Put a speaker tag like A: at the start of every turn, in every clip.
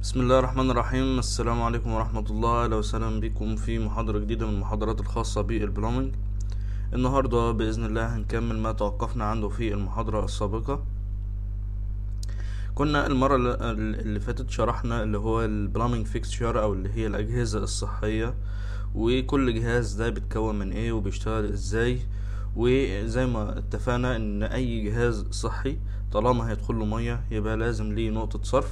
A: بسم الله الرحمن الرحيم السلام عليكم ورحمة الله أهلا وسهلا بكم في محاضرة جديدة من المحاضرات الخاصة بالبلومينج النهاردة بإذن الله هنكمل ما توقفنا عنده في المحاضرة السابقة كنا المرة اللي فاتت شرحنا اللي هو البلومينج فيكستشر أو اللي هي الأجهزة الصحية وكل جهاز ده بيتكون من ايه وبيشتغل ازاي وزي ما اتفقنا ان اي جهاز صحي طالما هيدخل له ميه يبقى لازم ليه نقطة صرف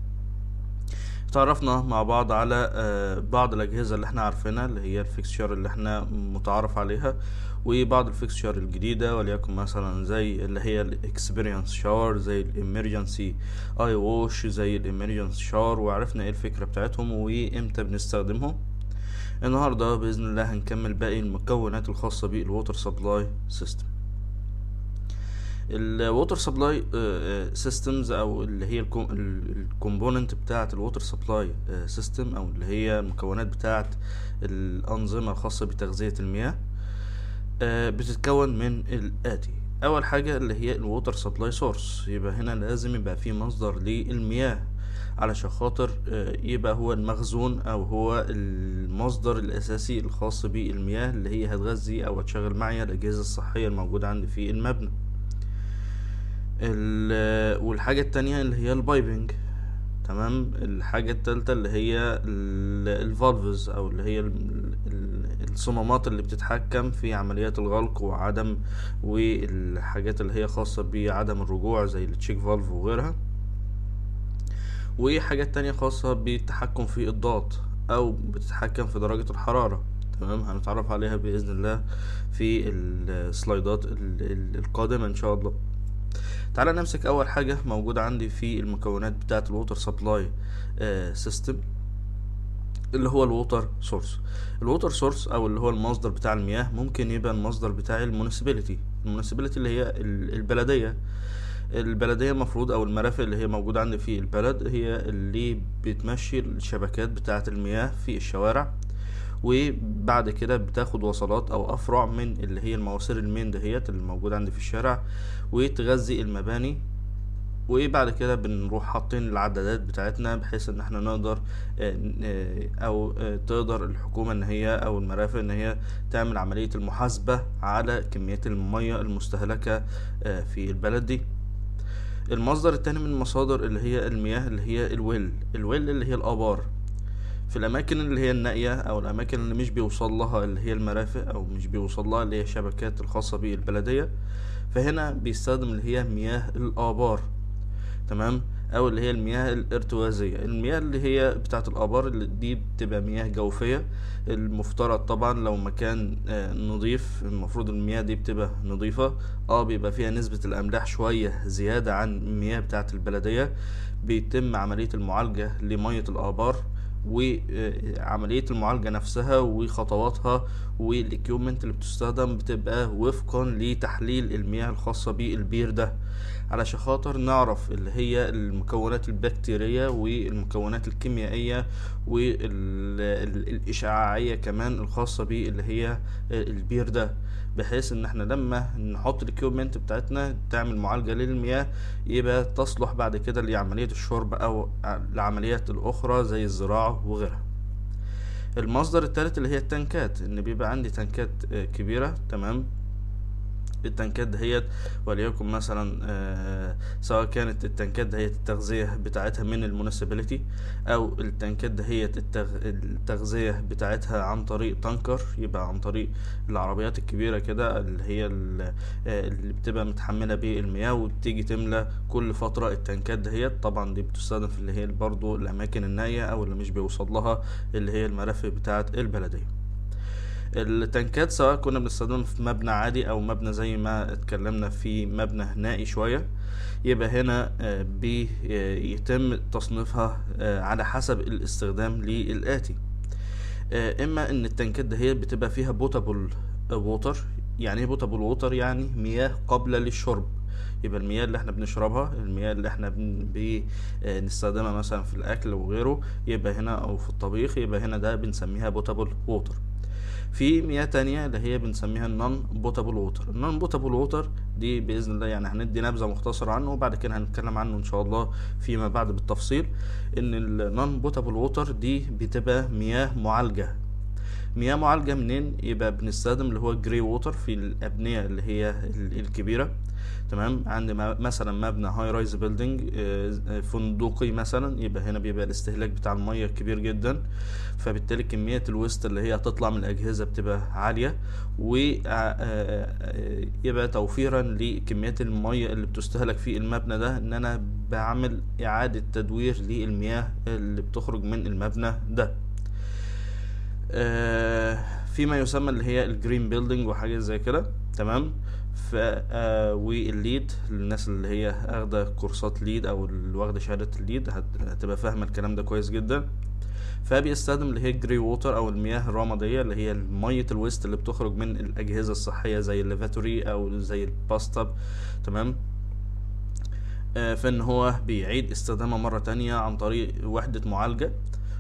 A: تعرفنا مع بعض على بعض الأجهزة اللي احنا عارفينها اللي هي الفيكسشر اللي احنا متعارف عليها وبعض الفيكسشر الجديدة وليكن مثلا زي اللي هي الاكسبيرينس شاور زي الامرجنسي اي ووش زي الامرجنسي شاور وعرفنا ايه الفكرة بتاعتهم وامتى بنستخدمهم النهاردة بإذن الله هنكمل باقي المكونات الخاصة بالووتر سبلاي سيستم الووتر سبلاي سيستمز او اللي هي الكومبوننت بتاعه الووتر سبلاي سيستم او اللي هي المكونات بتاعه الانظمه الخاصه بتغذيه المياه بتتكون من الاتي اول حاجه اللي هي الووتر سبلاي سورس يبقى هنا لازم يبقى في مصدر للمياه علشان خاطر يبقى هو المخزون او هو المصدر الاساسي الخاص بالمياه اللي هي هتغذي او هتشغل معايا الاجهزه الصحيه الموجوده عندي في المبنى والحاجة التانية اللي هي البايبنج تمام الحاجة التالتة اللي هي الفالفز او اللي هي الصمامات اللي بتتحكم في عمليات الغلق وعدم والحاجات اللي هي خاصة بعدم الرجوع زي التشيك فالف وغيرها وحاجات تانية خاصة بالتحكم في الضغط او بتتحكم في درجة الحرارة تمام هنتعرف عليها بإذن الله في السلايدات القادمة ان شاء الله تعالى نمسك اول حاجة موجودة عندي في المكونات بتاعة الووتر سبلاي سيستم اللي هو الووتر سورس الووتر سورس او اللي هو المصدر بتاع المياه ممكن يبقى المصدر بتاع المونسيبيليتي المونسيبيليتي اللي هي البلدية البلدية المفروض او المرافق اللي هي موجودة عندي في البلد هي اللي بتمشي الشبكات بتاعة المياه في الشوارع وبعد كده بتاخد وصلات او افرع من اللي هي المواسير المين دهيت اللي موجوده عندي في الشارع وتغذي المباني وبعد كده بنروح حاطين العدادات بتاعتنا بحيث ان احنا نقدر او تقدر الحكومة ان هي او المرافق ان هي تعمل عملية المحاسبة على كميات المية المستهلكة في البلد دي المصدر التاني من المصادر اللي هي المياه اللي هي الويل الويل اللي هي الابار في الاماكن اللي هي النائية او الاماكن اللي مش بيوصل لها اللي هي المرافق او مش بيوصل لها اللي هي الشبكات الخاصة بالبلدية فهنا بيستخدم اللي هي مياه الابار تمام او اللي هي المياه الارتوازية المياه اللي هي بتاعت الابار اللي دي بتبقى مياه جوفية المفترض طبعا لو مكان نظيف المفروض المياه دي بتبقى نظيفة اه بيبقى فيها نسبة الاملاح شوية زيادة عن المياه بتاعت البلدية بيتم عملية المعالجة لمية الابار وعملية المعالجة نفسها وخطواتها والاكيومنت اللي بتستخدم بتبقى وفقا لتحليل المياه الخاصة بالبير ده علشان خاطر نعرف اللي هي المكونات البكتيرية والمكونات الكيميائية والإشعاعية كمان الخاصة باللي هي البير ده بحيث ان احنا لما نحط الاكيوبمنت بتاعتنا تعمل معالجة للمياه يبقى تصلح بعد كده لعملية الشرب او العمليات الاخرى زي الزراعة وغيرها المصدر الثالث اللي هي التنكات ان بيبقى عندي تنكات كبيرة تمام التنكات دهيت وليكن مثلا آه سواء كانت التنكات دهيت التغذية بتاعتها من المونسيبيليتي او التنكات دهيت التغ... التغذية بتاعتها عن طريق تانكر يبقى عن طريق العربيات الكبيرة كده اللي هي اللي بتبقى متحملة بالمياه وبتيجي تملى كل فترة التنكات دهيت طبعا دي بتستخدم في اللي هي برضو الاماكن النائية او اللي مش بيوصل لها اللي هي المرافق بتاعت البلدية التنكات سواء كنا بنستخدمها في مبنى عادي او مبنى زي ما اتكلمنا في مبنى نائي شوية يبقى هنا بيتم تصنيفها على حسب الاستخدام للآتي اما ان التنكات دهيت بتبقى فيها بوتابل ووتر يعني ايه بوتابل ووتر يعني مياه قابلة للشرب يبقى المياه اللي احنا بنشربها المياه اللي احنا بنستخدمها مثلا في الاكل وغيره يبقى هنا او في الطبيخ يبقى هنا ده بنسميها بوتابل ووتر في مياه تانية اللي هي بنسميها النون بوتابل ووتر النون بوتابل ووتر دي باذن الله يعني هندي نبذه مختصره عنه وبعد كده هنتكلم عنه ان شاء الله فيما بعد بالتفصيل ان النون بوتابل ووتر دي بتبقى مياه معالجه مياه معالجة منين يبقى بنستخدم اللي هو الجري ووتر في الأبنية اللي هي الكبيرة تمام عند مثلا مبنى هاي رايز بيلدينج فندقي مثلا يبقى هنا بيبقى الاستهلاك بتاع المية كبير جدا فبالتالي كمية الويست اللي هي هتطلع من الأجهزة بتبقى عالية ويبقى توفيرا لكميات المية اللي بتستهلك في المبنى ده ان انا بعمل اعادة تدوير للمياه اللي بتخرج من المبنى ده فيما يسمى اللي هي الجرين بيلدينج وحاجة زي كده تمام ف آه والليد للناس اللي هي اخده كورسات ليد او اللي واخده شهاده الليد هتبقى فاهمه الكلام ده كويس جدا فبيستخدم اللي هي الجري ووتر او المياه الرماديه اللي هي ميه الويست اللي بتخرج من الاجهزه الصحيه زي الليفاتوري او زي الباستاب تمام آه فان هو بيعيد استخدامها مره تانية عن طريق وحده معالجه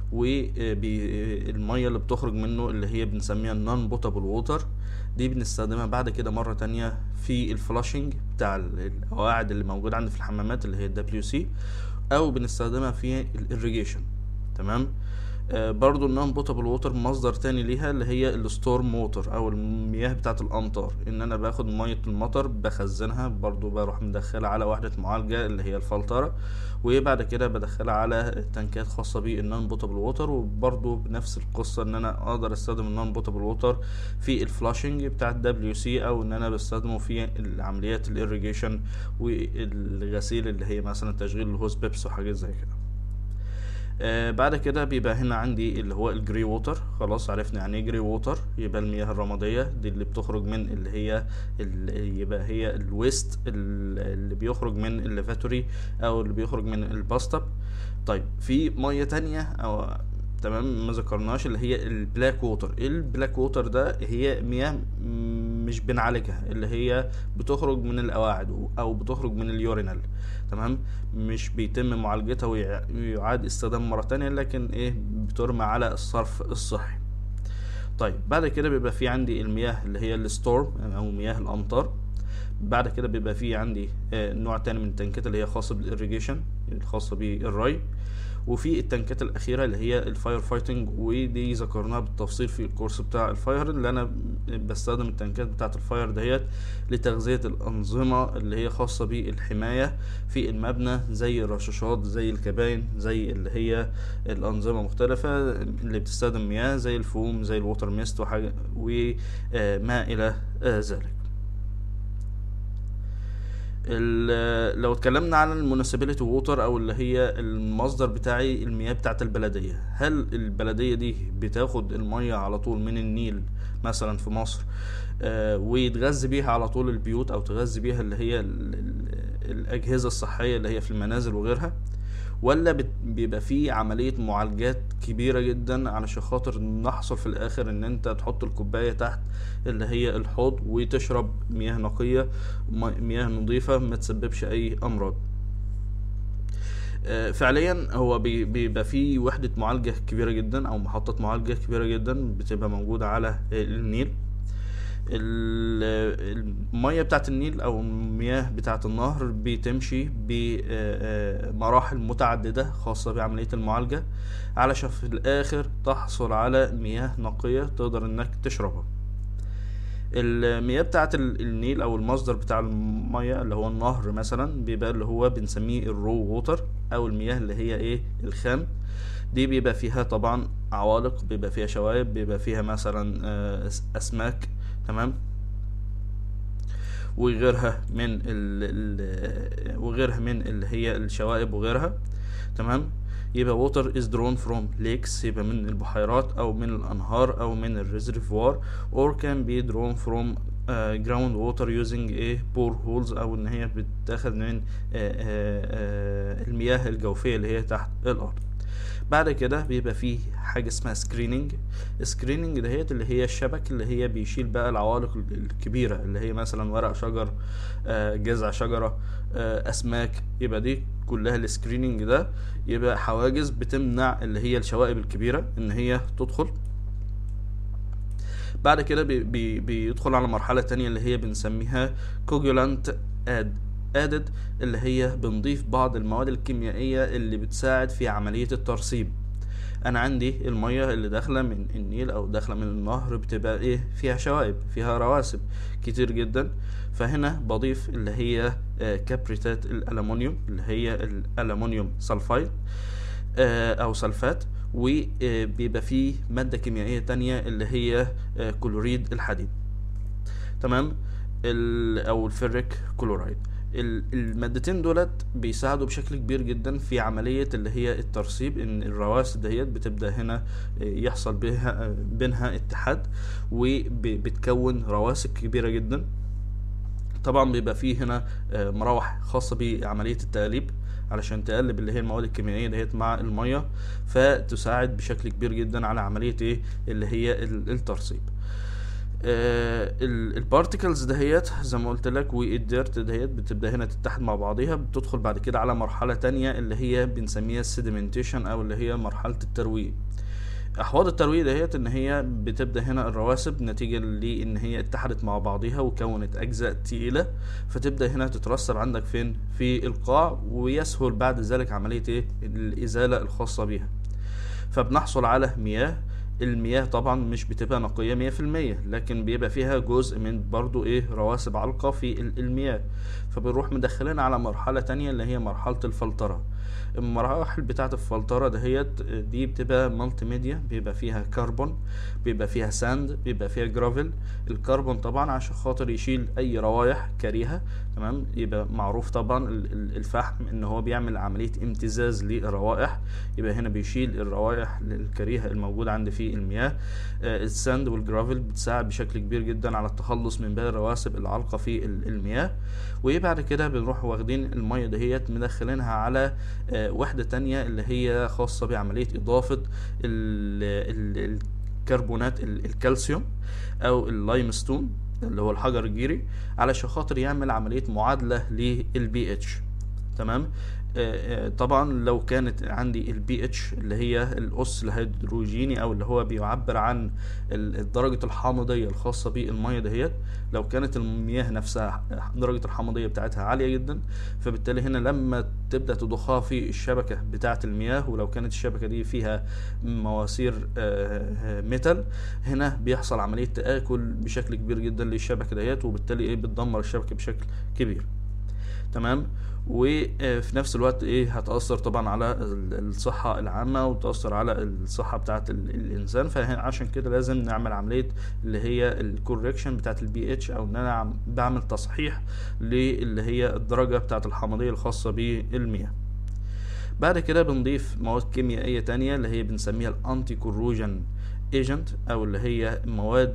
A: والميه اللي بتخرج منه اللي هي بنسميها النون بوتابل ووتر دي بنستخدمها بعد كده مرة تانية في الفلاشنج بتاع القواعد اللي موجودة عندي في الحمامات اللي هي الدبليو سي او بنستخدمها في الاريجيشن تمام آه برضو النون بوتابل ووتر مصدر تاني ليها اللي هي الستورم ووتر او المياه بتاعه الامطار ان انا باخد ميه المطر بخزنها برضو بروح مدخلها على وحده معالجه اللي هي الفلتره وبعد كده بدخلها على تنكات خاصه بالنون بوتابل ووتر وبرضو بنفس القصه ان انا اقدر استخدم النون بوتابل ووتر في الفلاشنج بتاع الدبليو سي او ان انا بستخدمه في العمليات الاريجيشن والغسيل اللي هي مثلا تشغيل الهوز بيبس وحاجات زي كده آه بعد كده بيبقى هنا عندي اللي هو الجري ووتر خلاص عرفنا يعني ايه جري ووتر يبقى المياه الرمادية دي اللي بتخرج من اللي هي اللي يبقى هي الويست اللي بيخرج من الليفاتوري او اللي بيخرج من الباستب طيب في مية تانية او تمام ما ذكرناش اللي هي البلاك ووتر البلاك ووتر ده هي مياه مش بنعالجها اللي هي بتخرج من القواعد او بتخرج من اليورينال تمام مش بيتم معالجتها ويعاد استخدام مرة تانية لكن ايه بترمى على الصرف الصحي طيب بعد كده بيبقى في عندي المياه اللي هي الستورم او مياه الامطار بعد كده بيبقى في عندي آه نوع تاني من التنكات اللي هي خاصة بالإريجيشن الخاصة بالري وفي التنكات الأخيرة اللي هي الفاير فايتنج ودي ذكرناها بالتفصيل في الكورس بتاع الفاير اللي أنا بستخدم التنكات بتاعة الفاير ديت لتغذية الأنظمة اللي هي خاصة بالحماية في المبنى زي الرشاشات زي الكباين زي اللي هي الأنظمة مختلفة اللي بتستخدم مياه زي الفوم زي الووتر ميست وحاجة وما إلى ذلك لو اتكلمنا عن المونسيبيليتي ووتر او اللي هي المصدر بتاعي المياه بتاعه البلديه هل البلديه دي بتاخد الميه على طول من النيل مثلا في مصر آه ويتغذى بيها على طول البيوت او تغذي بيها اللي هي الاجهزه الصحيه اللي هي في المنازل وغيرها ولا بيبقى فيه عملية معالجات كبيرة جدا علشان خاطر نحصل في الآخر إن أنت تحط الكوباية تحت اللي هي الحوض وتشرب مياه نقية مياه نظيفة ما تسببش أي أمراض فعليا هو بيبقى فيه وحدة معالجة كبيرة جدا أو محطة معالجة كبيرة جدا بتبقى موجودة على النيل المية بتاعت النيل او المياه بتاعت النهر بتمشي بمراحل متعددة خاصة بعملية المعالجة علشان في الاخر تحصل على مياه نقية تقدر انك تشربها المياه بتاعت النيل او المصدر بتاع المياه اللي هو النهر مثلا بيبقى اللي هو بنسميه الرو ووتر او المياه اللي هي ايه الخام دي بيبقى فيها طبعا عوالق بيبقى فيها شوائب بيبقى فيها مثلا اسماك تمام وغيرها من ال ال وغيرها من اللي هي الشوائب وغيرها تمام يبقى water is drawn from lakes يبقى من البحيرات او من الانهار او من الريزرفوار or can be drawn from uh, ground water using a boreholes او ان هي بتاخد من uh, uh, uh, المياه الجوفية اللي هي تحت الارض بعد كده بيبقى فيه حاجة اسمها سكريننج سكريننج دهيت اللي هي الشبك اللي هي بيشيل بقى العوالق الكبيرة اللي هي مثلا ورق شجر جذع شجرة أسماك يبقى دي كلها السكريننج ده يبقى حواجز بتمنع اللي هي الشوائب الكبيرة ان هي تدخل بعد كده بي بي بيدخل على مرحلة تانية اللي هي بنسميها كوجولانت اد ادد اللي هي بنضيف بعض المواد الكيميائية اللي بتساعد في عملية الترسيب انا عندي المية اللي داخلة من النيل او داخلة من النهر بتبقى ايه فيها شوائب فيها رواسب كتير جدا فهنا بضيف اللي هي آه، كبريتات الالومنيوم اللي هي الالومنيوم سلفايد آه، او سلفات وبيبقى فيه مادة كيميائية تانية اللي هي آه، كلوريد الحديد تمام ال- او الفيريك كلورايد ال- المادتين دولت بيساعدوا بشكل كبير جدا في عملية اللي هي الترسيب ان الرواسب دهيت بتبدأ هنا آه، يحصل بيها آه، بينها اتحاد وبتكون رواسب كبيرة جدا طبعا بيبقى فيه هنا آه، مراوح خاصة بعملية التقليب علشان تقلب اللي هي المواد الكيميائية دهيت مع المية فتساعد بشكل كبير جدا على عملية ايه اللي هي ال- الترسيب البارتكلز دهيت زي ما قلت لك والديرت دهيت بتبدا هنا تتحد مع بعضيها بتدخل بعد كده على مرحله تانية اللي هي بنسميها السيديمنتيشن او اللي هي مرحله الترويج احواض الترويج دهيت ان هي بتبدا هنا الرواسب نتيجه لان هي اتحدت مع بعضيها وكونت اجزاء تقيله فتبدا هنا تترسب عندك فين في القاع ويسهل بعد ذلك عمليه ايه الازاله الخاصه بيها فبنحصل على مياه المياه طبعا مش بتبقى نقية مية في المية لكن بيبقى فيها جزء من برضو ايه رواسب علقة في ال- المياه فبنروح مدخلين على مرحلة تانية اللي هي مرحلة الفلترة المراحل بتاعة الفلترة دهيت دي بتبقى مالتي ميديا بيبقى فيها كربون بيبقى فيها ساند بيبقى فيها جرافيل الكربون طبعا عشان خاطر يشيل اي روايح كريهة تمام يبقى معروف طبعا ال- ال- الفحم ان هو بيعمل عملية امتزاز للروائح يبقى هنا بيشيل الروائح الكريهة الموجودة عندي في المياه آه، الساند والجرافيل بتساعد بشكل كبير جدا على التخلص من باقي الرواسب العالقة في ال- المياه وبعد كده بنروح واخدين المية دهيت مدخلينها على آه، وحدة تانية اللي هي خاصة بعملية إضافة ال- ال- الكربونات ال- الكالسيوم أو اللايمستون اللي هو الحجر الجيري علشان خاطر يعمل عملية معادلة للبي اتش تمام آه، آه، طبعا لو كانت عندي البي اتش اللي هي الاس الهيدروجيني او اللي هو بيعبر عن ال- درجة الحامضية الخاصة بالمية دهيت لو كانت المياه نفسها درجة الحامضية بتاعتها عالية جدا فبالتالي هنا لما تبدأ تضخها في الشبكة بتاعة المياه ولو كانت الشبكة دي فيها مواسير آه، آه، ميتال هنا بيحصل عملية تآكل بشكل كبير جدا للشبكة ديت وبالتالي ايه بتدمر الشبكة بشكل كبير تمام وفي نفس الوقت ايه هتأثر طبعا على ال- الصحة العامة وتأثر على الصحة بتاعة ال- الإنسان فعشان كده لازم نعمل عملية اللي هي الكوركشن بتاعة البي اتش أو إن أنا عم- بعمل تصحيح للي هي الدرجة بتاعة الحمضية الخاصة بالمياه بعد كده بنضيف مواد كيميائية تانية اللي هي بنسميها الانتي كوروجن ايجنت او اللي هي مواد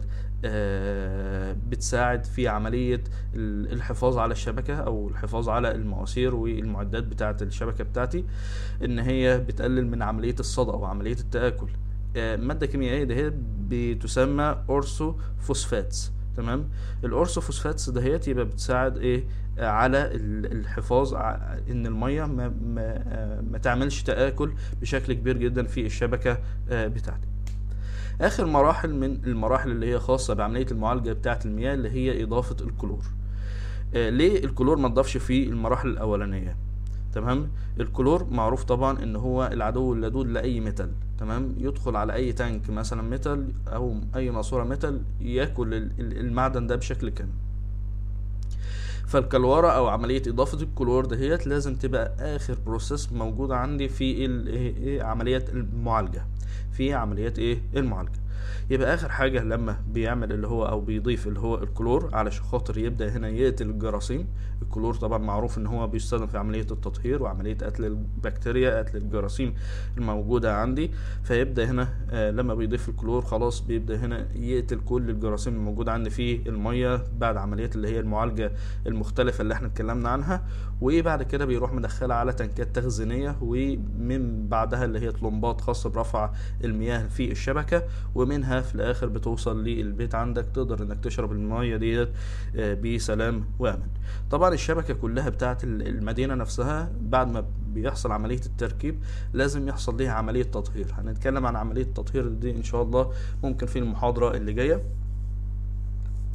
A: آه، بتساعد في عملية ال- الحفاظ على الشبكة او الحفاظ على المواسير والمعدات بتاعة الشبكة بتاعتي ان هي بتقلل من عملية الصدأ وعملية التآكل آه، مادة كيميائية دهيت بتسمى اورسو فوسفاتس تمام الاورثوفوسفاتس دهيت يبقى بتساعد ايه آه، على ال- الحفاظ ع- ان الميه ما ما, آه، ما تعملش تآكل بشكل كبير جدا في الشبكه آه، بتاعتي اخر مراحل من المراحل اللي هي خاصه بعمليه المعالجه بتاعه المياه اللي هي اضافه الكلور آه، ليه الكلور ما تضافش في المراحل الاولانيه تمام الكلور معروف طبعا ان هو العدو اللدود لاي ميتال تمام يدخل على اي تانك مثلا ميتال او اي ماسوره ميتال ياكل ال- ال- المعدن ده بشكل كامل فالكلورة او عملية اضافة الكلور دهيت لازم تبقى اخر بروسيس موجودة عندي في ال- إيه- إيه عمليات المعالجة في عمليات ايه المعالجة يبقى اخر حاجة لما بيعمل اللي هو او بيضيف اللي هو الكلور علشان خاطر يبدأ هنا يقتل الجراثيم الكلور طبعا معروف ان هو بيستخدم في عملية التطهير وعملية قتل البكتيريا قتل الجراثيم الموجودة عندي فيبدأ هنا آه، لما بيضيف الكلور خلاص بيبدأ هنا يقتل كل الجراثيم الموجودة عندي في المية بعد عمليات اللي هي المعالجة المختلفة اللي احنا اتكلمنا عنها وبعد كده بيروح مدخلها على تنكات تخزينية ومن بعدها اللي هي طلمبات خاصة برفع المياه في الشبكة ومنها في الآخر بتوصل للبيت عندك تقدر انك تشرب المية ديت آه، بسلام وأمان طبعا الشبكة كلها بتاعت ال- المدينة نفسها بعد ما بيحصل عملية التركيب لازم يحصل ليها عملية تطهير هنتكلم عن عملية التطهير دي إن شاء الله ممكن في المحاضرة اللي جاية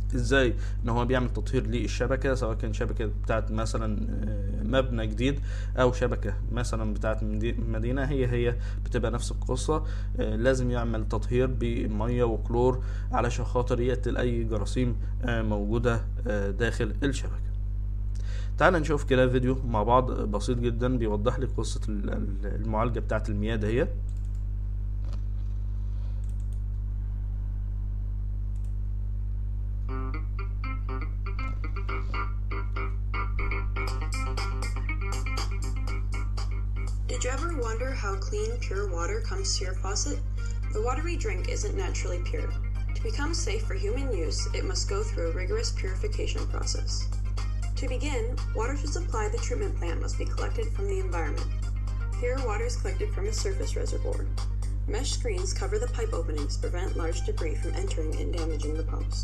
A: ازاي ان هو بيعمل تطهير للشبكه سواء كان شبكه بتاعت مثلا آه، مبنى جديد او شبكه مثلا بتاعت مدي- مدينه هي هي بتبقى نفس القصه آه، لازم يعمل تطهير بميه وكلور علشان خاطر يقتل اي جراثيم آه، موجوده آه، داخل الشبكه تعال نشوف كده فيديو مع بعض بسيط جدا بيوضح لي قصه ال- ال- المعالجه بتاعت المياه دهيت
B: Did you ever wonder how clean, pure water comes to your faucet? The water we drink isn't naturally pure. To become safe for human use, it must go through a rigorous purification process. To begin, water to supply the treatment plant must be collected from the environment. Pure water is collected from a surface reservoir. Mesh screens cover the pipe openings to prevent large debris from entering and damaging the pumps.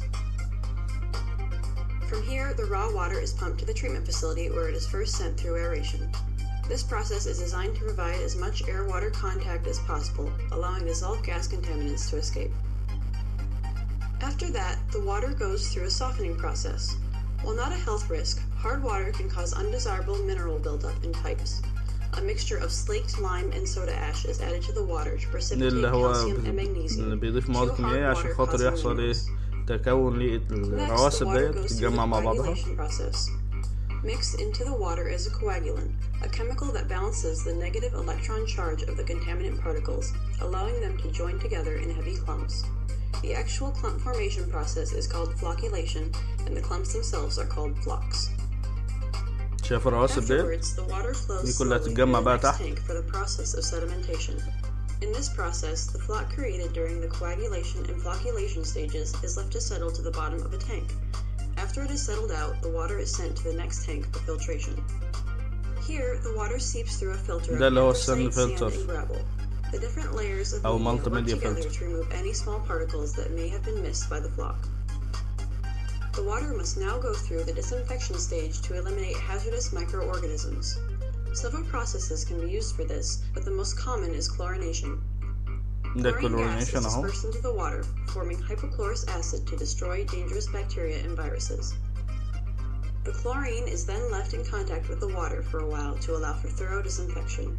B: From here, the raw water is pumped to the treatment facility where it is first sent through aeration. This process is designed to provide as much air water contact as possible, allowing dissolved gas contaminants to escape. After that, the water goes through a softening process. While not a health risk, hard water can cause undesirable mineral buildup in pipes. A mixture of slaked lime and soda ash is added to the water to precipitate
A: اللي هو
B: calcium and
A: اللي
B: magnesium.
A: بيضيف
B: two
A: مواد
B: hard
A: كيميائية عشان
B: water
A: خاطر
B: causing
A: يحصل ايه
B: minerals.
A: تكون
B: Next, the
A: للرواسب
B: water
A: ديت
B: goes through the
A: تتجمع مع بعضها
B: coagulation process. Mixed into the water is a coagulant, a chemical that balances the negative electron charge of the contaminant particles, allowing them to join together in heavy clumps. The actual clump formation process is called flocculation, and the clumps themselves are called flocks.
A: شايف الرواسب ديت
B: Afterwards, the water flows
A: دي كلها
B: slowly
A: تتجمع
B: through the
A: بقى
B: next
A: تحت.
B: tank for the process of sedimentation. In this process, the flock created during the coagulation and flocculation stages is left to settle to the bottom of a tank. After it is settled out, the water is sent to the next tank for filtration. Here, the water seeps through a filter of
A: ده اللي هو
B: anthracite,
A: السن
B: sand,
A: filter.
B: and gravel. The different layers of
A: أو
B: media work
A: multimedia
B: together
A: filter.
B: to remove any small particles that may have been missed by the flock. The water must now go through the disinfection stage to eliminate hazardous microorganisms. Several processes can be used for this, but the most common is chlorination.
A: ده
B: Chlorine gas is
A: كلورينيشن اهو
B: dispersed into the water, forming hypochlorous acid to destroy dangerous bacteria and viruses. The chlorine is then left in contact with the water for a while to allow for thorough disinfection.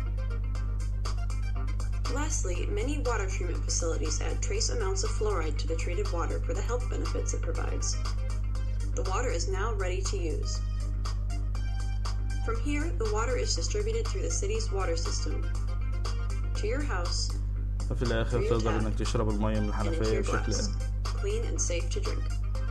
B: Lastly, many water treatment facilities add trace amounts of fluoride to the treated water for the health benefits it provides. The water is now ready to use. From here, the water is distributed through the city's water system to your house
A: ففي الاخر تقدر انك تشرب المية من
B: and into
A: الحنفية
B: your
A: بشكل
B: glass,
A: آمن
B: clean and safe to drink.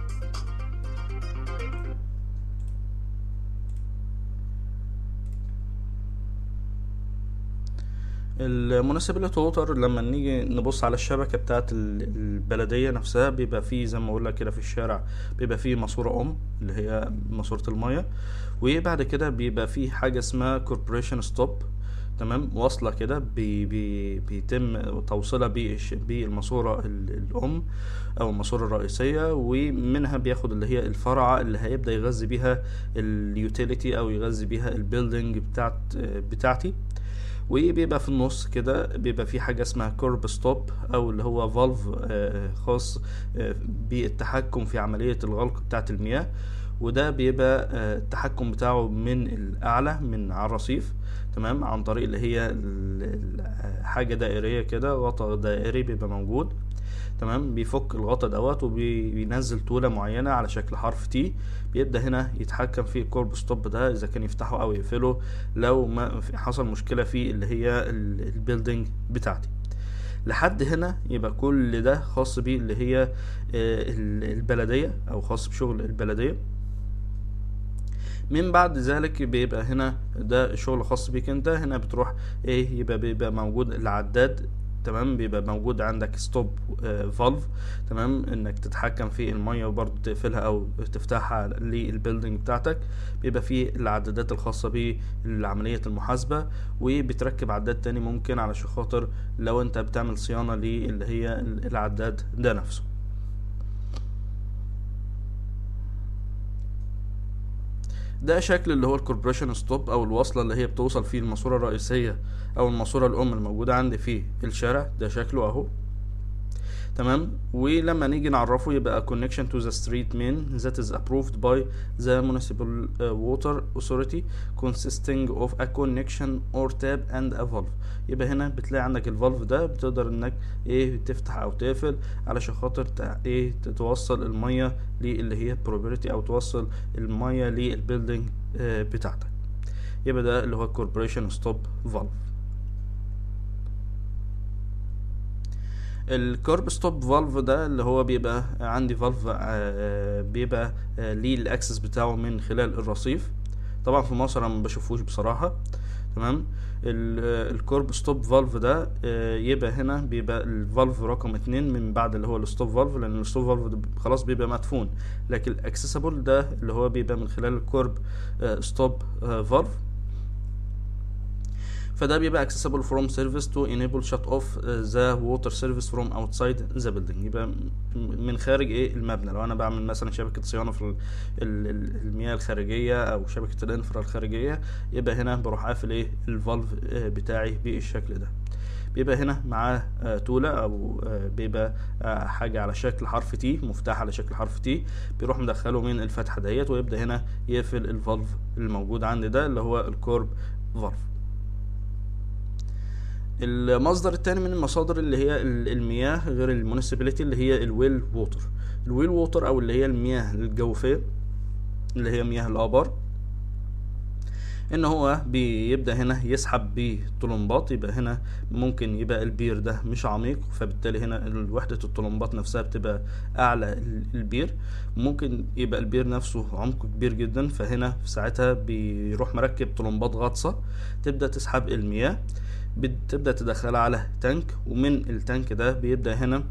A: المناسبة ووتر لما نيجي نبص على الشبكة بتاعت ال- البلدية نفسها بيبقى فيه زي ما اقول لك كده في الشارع بيبقى فيه ماسورة ام اللي هي ماسورة المية وبعد كده بيبقى فيه حاجة اسمها كوربوريشن ستوب تمام واصلة كده بي بي بيتم توصيلها بالش- بالماسورة ال- الأم أو الماسورة الرئيسية ومنها بياخد اللي هي الفرعة اللي هيبدأ يغذي بيها اليوتيليتي أو يغذي بيها البيلدينج بتاعت بتاعتي وبيبقى في النص كده بيبقى في حاجة اسمها كورب ستوب أو اللي هو فالف خاص آه، بالتحكم في عملية الغلق بتاعة المياه وده بيبقى آه، التحكم بتاعه من الأعلى من على الرصيف تمام عن طريق اللي هي ال- ال- آه، حاجة دائرية كده غطا دائري بيبقى موجود تمام بيفك الغطا دوت وبينزل طولة معينة على شكل حرف تي بيبدأ هنا يتحكم في الكورب ستوب ده إذا كان يفتحه أو يقفله لو ما في- حصل مشكلة في اللي هي ال- البيلدينج بتاعتي لحد هنا يبقى كل ده خاص بيه اللي هي آه، ال- البلدية أو خاص بشغل البلدية من بعد ذلك بيبقى هنا ده شغل خاص بيك انت هنا بتروح ايه يبقى بيبقى موجود العداد تمام بيبقى موجود عندك ستوب فالف تمام انك تتحكم في الميه وبرضه تقفلها او تفتحها للبيلدينج بتاعتك بيبقى فيه العدادات الخاصه بعمليه المحاسبه وبتركب عداد تاني ممكن علشان خاطر لو انت بتعمل صيانه للي هي العداد ده نفسه ده شكل اللي هو الكوربريشن ستوب او الوصله اللي هي بتوصل فيه الماسوره الرئيسيه او الماسوره الام الموجوده عندي في الشارع ده شكله اهو تمام ولما نيجي نعرفه يبقى connection to the street main that is approved by the municipal uh, water authority consisting of a connection or tap and a valve يبقى هنا بتلاقي عندك الفالف ده بتقدر انك ايه تفتح او تقفل علشان خاطر تع- ايه توصل المية للي هي property او توصل المية للبيلدينج آه، بتاعتك يبقى ده اللي هو الكوربوريشن ستوب فالف الكورب ستوب فالف ده اللي هو بيبقى عندي فالف بيبقى آه، ليه الاكسس بتاعه من خلال الرصيف طبعا في مصر انا ما بشوفوش بصراحه تمام الكورب ستوب فالف ده آه، يبقى هنا بيبقى الفالف رقم اتنين من بعد اللي هو الستوب فالف لان الستوب فالف ده خلاص بيبقى مدفون لكن الاكسسبل ده اللي هو بيبقى من خلال الكورب ستوب فالف فده بيبقى accessible from service to enable shut off the water service from outside the building يبقى م- من خارج ايه المبنى لو انا بعمل مثلا شبكة صيانة في ال- ال- ال- المياه الخارجية او شبكة الانفرا الخارجية يبقى هنا بروح قافل ايه الفالف آه، بتاعي بالشكل ده بيبقى هنا معاه آه، تولة او آه، بيبقى آه، حاجة على شكل حرف تي مفتاح على شكل حرف تي بيروح مدخله من الفتحة ديت ويبدأ هنا يقفل الفالف الموجود عندي ده اللي هو الكورب فالف المصدر التاني من المصادر اللي هي ال- المياه غير المونسيبيليتي اللي هي الويل ووتر الويل ووتر او اللي هي المياه الجوفية اللي هي مياه الآبار ان هو بيبدا هنا يسحب بطلمبات يبقى هنا ممكن يبقى البير ده مش عميق فبالتالي هنا وحده الطلمبات نفسها بتبقى اعلى ال- البير ممكن يبقى البير نفسه عمقه كبير جدا فهنا في ساعتها بيروح مركب طلمبات غاطسه تبدا تسحب المياه بتبدا تدخلها على تانك ومن التانك ده بيبدا هنا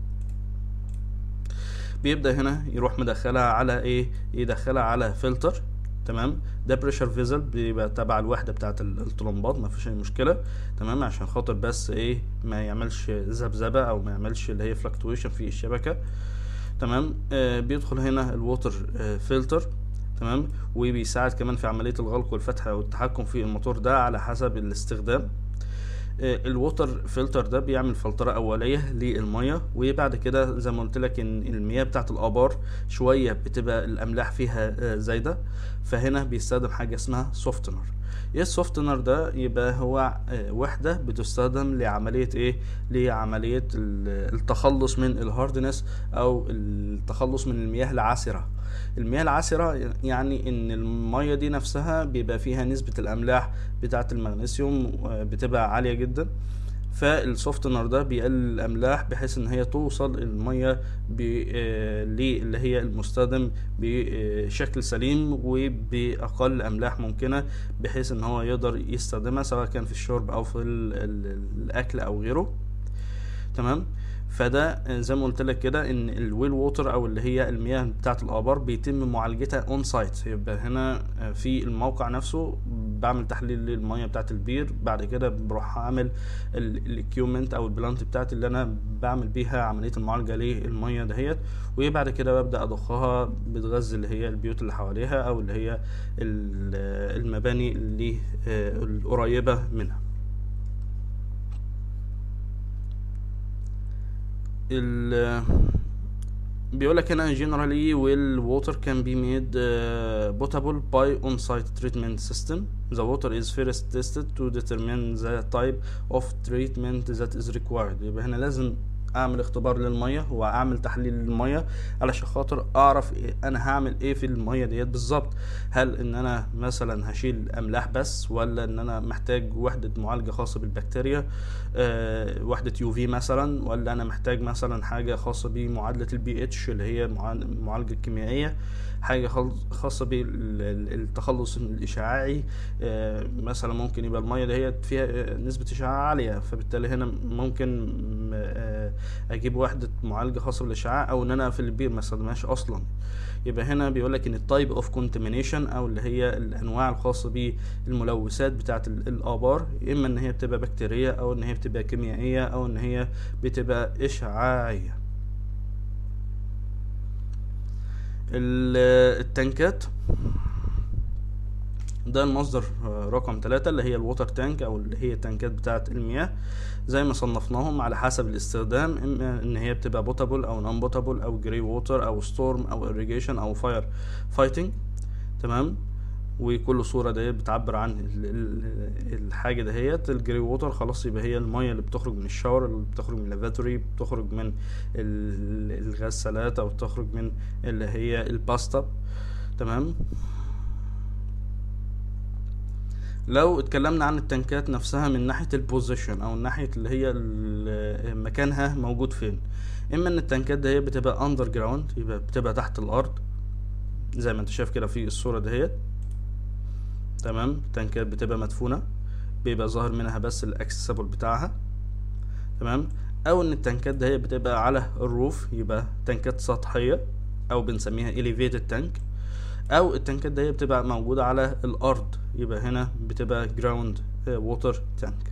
A: بيبدا هنا يروح مدخلها على ايه يدخلها على فلتر تمام ده بريشر فيزل بيبقى تبع الوحده بتاعه ال- الطلمبات ما فيش اي مشكله تمام عشان خاطر بس ايه ما يعملش ذبذبه او ما يعملش اللي هي فلكتويشن في الشبكه تمام آه بيدخل هنا الووتر آه فلتر تمام وبيساعد كمان في عمليه الغلق والفتح والتحكم في الموتور ده على حسب الاستخدام آه، الووتر فلتر ده بيعمل فلترة أولية للمية وبعد كده زي ما قلت لك إن المياه بتاعت الآبار شوية بتبقى الأملاح فيها آه، زايدة فهنا بيستخدم حاجة اسمها سوفتنر ايه السوفتنر ده يبقى هو آه، وحدة بتستخدم لعملية ايه لعملية ال- التخلص من الهاردنس او التخلص من المياه العسرة المياه العسرة يعني ان المية دي نفسها بيبقى فيها نسبة الاملاح بتاعة المغنيسيوم آه، بتبقى عالية جدا فالسوفتنر ده بيقلل الاملاح بحيث ان هي توصل الميه ب- آه، اللي هي المستخدم بشكل سليم وباقل املاح ممكنه بحيث ان هو يقدر يستخدمها سواء كان في الشرب او في ال- ال- الاكل او غيره تمام فده زي ما قلت لك كده ان الويل ووتر او اللي هي المياه بتاعه الابار بيتم معالجتها اون سايت يبقى هنا في الموقع نفسه بعمل تحليل للميه بتاعه البير بعد كده بروح اعمل الاكيومنت او البلانت بتاعتي اللي انا بعمل بيها عمليه المعالجه للميه دهيت وبعد كده ببدا اضخها بتغذي اللي هي البيوت اللي حواليها او اللي هي ال- المباني اللي آه، القريبه منها ال بيقول لك هنا generally well water can be made uh, potable by on-site treatment system the water is first tested to determine the type of treatment that is required يبقى هنا لازم اعمل اختبار للميه واعمل تحليل للميه علشان خاطر اعرف إيه انا هعمل ايه في الميه ديت بالظبط هل ان انا مثلا هشيل املاح بس ولا ان انا محتاج وحده معالجه خاصه بالبكتيريا آه وحده يو في مثلا ولا انا محتاج مثلا حاجه خاصه بمعادله البي اتش اللي هي معا- المعالجه الكيميائيه حاجه خل- خاصه بالتخلص من الاشعاعي آه مثلا ممكن يبقى الميه دهيت فيها آه، نسبه اشعاع عاليه فبالتالي هنا ممكن م- آه، اجيب وحده معالجه خاصه بالاشعاع او ان انا اقفل البير ما استخدمهاش اصلا يبقى هنا بيقول لك ان التايب اوف كونتامينيشن او اللي هي الانواع الخاصه بالملوثات بتاعه ال- الابار اما ان هي بتبقى بكتيريه او ان هي بتبقى كيميائيه او ان هي بتبقى اشعاعيه ال- التنكات ده المصدر آه، رقم ثلاثة اللي هي الووتر تانك او اللي هي التانكات بتاعة المياه زي ما صنفناهم على حسب الاستخدام اما ان هي بتبقى بوتابل او نون بوتابل او جري ووتر او ستورم او irrigation او فاير فايتنج تمام وكل صورة ديت بتعبر عن ال- ال- الحاجة دهيت الجري ووتر خلاص يبقى هي المية اللي بتخرج من الشاور اللي بتخرج من اللافاتوري بتخرج من ال- الغسالات او بتخرج من اللي هي الباستا تمام لو اتكلمنا عن التنكات نفسها من ناحية البوزيشن او ناحية اللي هي ال- مكانها موجود فين اما ان التنكات دهيت بتبقى اندر جراوند يبقى بتبقى تحت الارض زي ما انت شايف كده في الصورة دهيت تمام التنكات بتبقى مدفونة بيبقى ظاهر منها بس الاكسسبل بتاعها تمام او ان التنكات دهيت بتبقى على الروف يبقى تنكات سطحية او بنسميها elevated tank او التنكات دهيت بتبقى موجودة على الارض يبقى هنا بتبقى ground water tank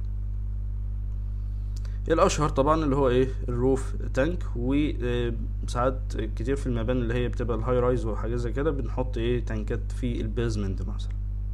A: الاشهر طبعا اللي هو ايه الروف تانك وساعات كتير في المباني اللي هي بتبقى الهاي رايز وحاجات زي كده بنحط ايه تانكات في البيزمنت مثلا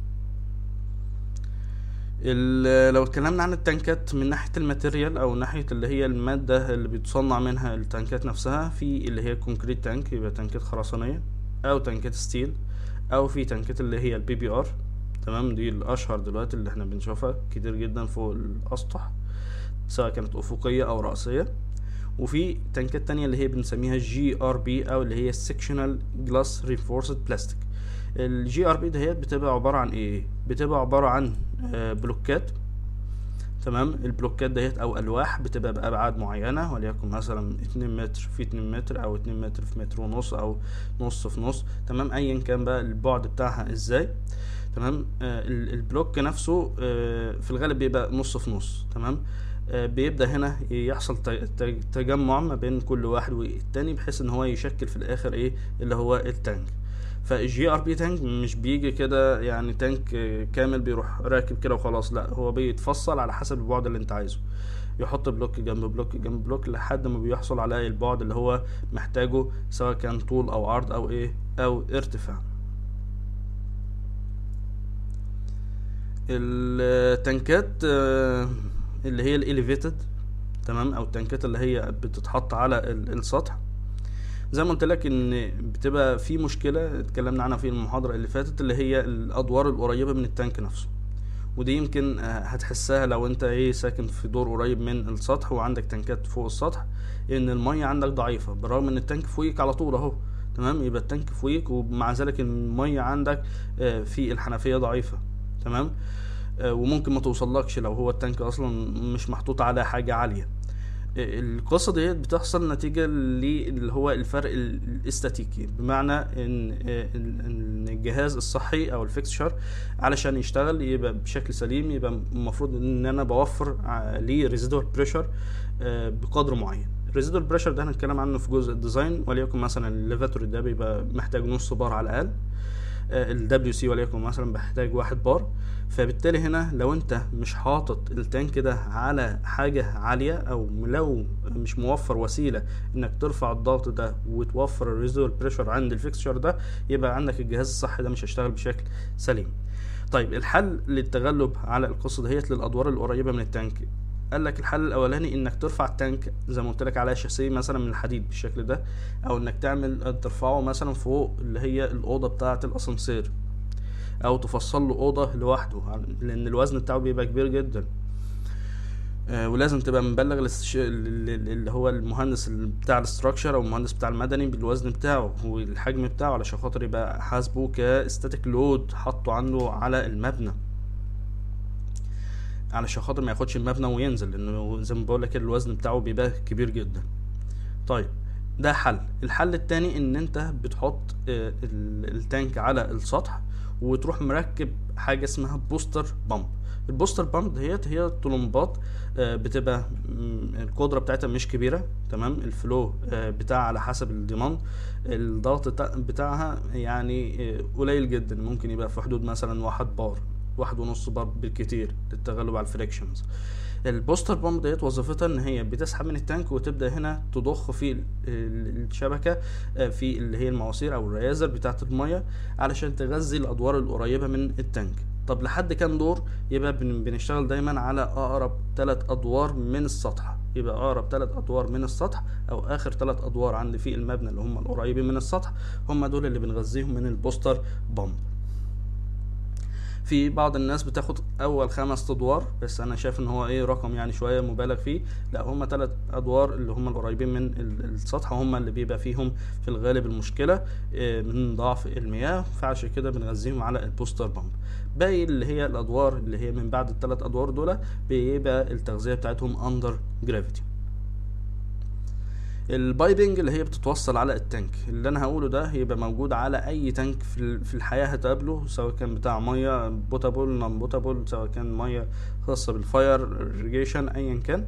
A: ال- لو اتكلمنا عن التانكات من ناحية الماتيريال او ناحية اللي هي المادة اللي بيتصنع منها التانكات نفسها في اللي هي كونكريت تانك يبقى تانكات خرسانية او تانكات ستيل او في تانكات اللي هي البي بي ار تمام دي الاشهر دلوقتي اللي احنا بنشوفها كتير جدا فوق الاسطح سواء كانت افقية او رأسية وفي تانكات تانية اللي هي بنسميها جي ار بي او اللي هي سيكشنال جلاس رينفورسد بلاستيك الجي ار بي دهيت بتبقى عبارة عن ايه بتبقى عبارة عن آه، بلوكات تمام البلوكات دهيت او الواح بتبقى بابعاد معينه وليكن مثلا 2 متر في 2 متر او 2 متر في متر ونص او نص في نص تمام ايا كان بقى البعد بتاعها ازاي تمام آه ال- البلوك نفسه آه في الغالب بيبقى نص في نص تمام آه بيبدا هنا يحصل ت- ت- تجمع ما بين كل واحد والتاني بحيث ان هو يشكل في الاخر ايه اللي هو التانك فالجي ار بي تانك مش بيجي كده يعني تانك آه، كامل بيروح راكب كده وخلاص لا هو بيتفصل على حسب البعد اللي انت عايزه يحط بلوك جنب بلوك جنب بلوك لحد ما بيحصل على البعد اللي هو محتاجه سواء كان طول او عرض او ايه او ارتفاع التنكات آه، اللي هي الاليفيتد تمام او التنكات اللي هي بتتحط على ال- السطح زي ما قلت لك ان بتبقى في مشكله اتكلمنا عنها في المحاضره اللي فاتت اللي هي الادوار القريبه من التانك نفسه ودي يمكن آه، هتحسها لو انت ايه ساكن في دور قريب من السطح وعندك تنكات فوق السطح ان الميه عندك ضعيفه بالرغم ان التانك فوقيك على طول اهو تمام يبقى التانك فوقيك ومع ذلك الميه عندك آه، في الحنفيه ضعيفه تمام آه، وممكن ما توصلكش لو هو التانك اصلا مش محطوط على حاجه عاليه القصة ديت بتحصل نتيجة اللي هو الفرق ال- الاستاتيكي بمعنى ان ان الجهاز الصحي او الفيكسشر علشان يشتغل يبقى بشكل سليم يبقى المفروض ان انا بوفر ع- ليه ريزيدوال بريشر بقدر معين الريزيدوال بريشر ده هنتكلم عنه في جزء الديزاين وليكن مثلا الليفاتوري ده بيبقى محتاج نص بار على الاقل الدبليو سي وليكن مثلا بحتاج واحد بار فبالتالي هنا لو انت مش حاطط التانك ده على حاجة عالية او لو مش موفر وسيلة انك ترفع الضغط ده وتوفر الريزول بريشر عند الفيكسشر ده يبقى عندك الجهاز الصحي ده مش هيشتغل بشكل سليم طيب الحل للتغلب على القصة دهيت للادوار القريبة من التانك قال لك الحل الاولاني انك ترفع التانك زي ما قلت لك على شاسيه مثلا من الحديد بالشكل ده او انك تعمل ترفعه مثلا فوق اللي هي الاوضه بتاعه الاسانسير او تفصل له اوضه لوحده لان الوزن بتاعه بيبقى كبير جدا آه، ولازم تبقى مبلغ الاستش- اللي هو المهندس بتاع الاستراكشر او المهندس بتاع المدني بالوزن بتاعه والحجم بتاعه علشان خاطر يبقى حاسبه كاستاتيك لود حاطه عنده على المبنى علشان خاطر ما ياخدش المبنى وينزل لانه زي ما بقول لك الوزن بتاعه بيبقى كبير جدا طيب ده حل الحل التاني ان انت بتحط آه، ال- التانك على السطح وتروح مركب حاجه اسمها بوستر بامب البوستر بامب ديت هي طلمبات آه، بتبقى مم، القدره بتاعتها مش كبيره تمام الفلو آه، بتاعها على حسب الديماند الضغط بتاع- بتاعها يعني آه، قليل جدا ممكن يبقى في حدود مثلا واحد بار واحد ونص بار بالكتير للتغلب على الفريكشنز البوستر بامب ديت وظيفتها ان هي بتسحب من التانك وتبدا هنا تضخ في ال- ال- الشبكه آه، في اللي هي المواسير او الريازر بتاعه الميه علشان تغذي الادوار القريبه من التانك طب لحد كام دور يبقى بن- بنشتغل دايما على اقرب ثلاث ادوار من السطح يبقى اقرب ثلاث ادوار من السطح او اخر ثلاث ادوار عند في المبنى اللي هم القريبين من السطح هم دول اللي بنغذيهم من البوستر بامب في بعض الناس بتاخد اول خمس ادوار بس انا شايف ان هو ايه رقم يعني شويه مبالغ فيه لا هم ثلاث ادوار اللي هم القريبين من ال- السطح هم اللي بيبقى فيهم في الغالب المشكله آه، من ضعف المياه فعشان كده بنغذيهم على البوستر بامب باقي اللي هي الادوار اللي هي من بعد الثلاث ادوار دول بيبقى التغذيه بتاعتهم اندر جرافيتي البايبنج اللي هي بتتوصل على التانك اللي انا هقوله ده هيبقى موجود على اي تانك في ال- في الحياه هتقابله سواء كان بتاع ميه بوتابل نون بوتابل سواء كان ميه خاصه بالفاير irrigation ايا كان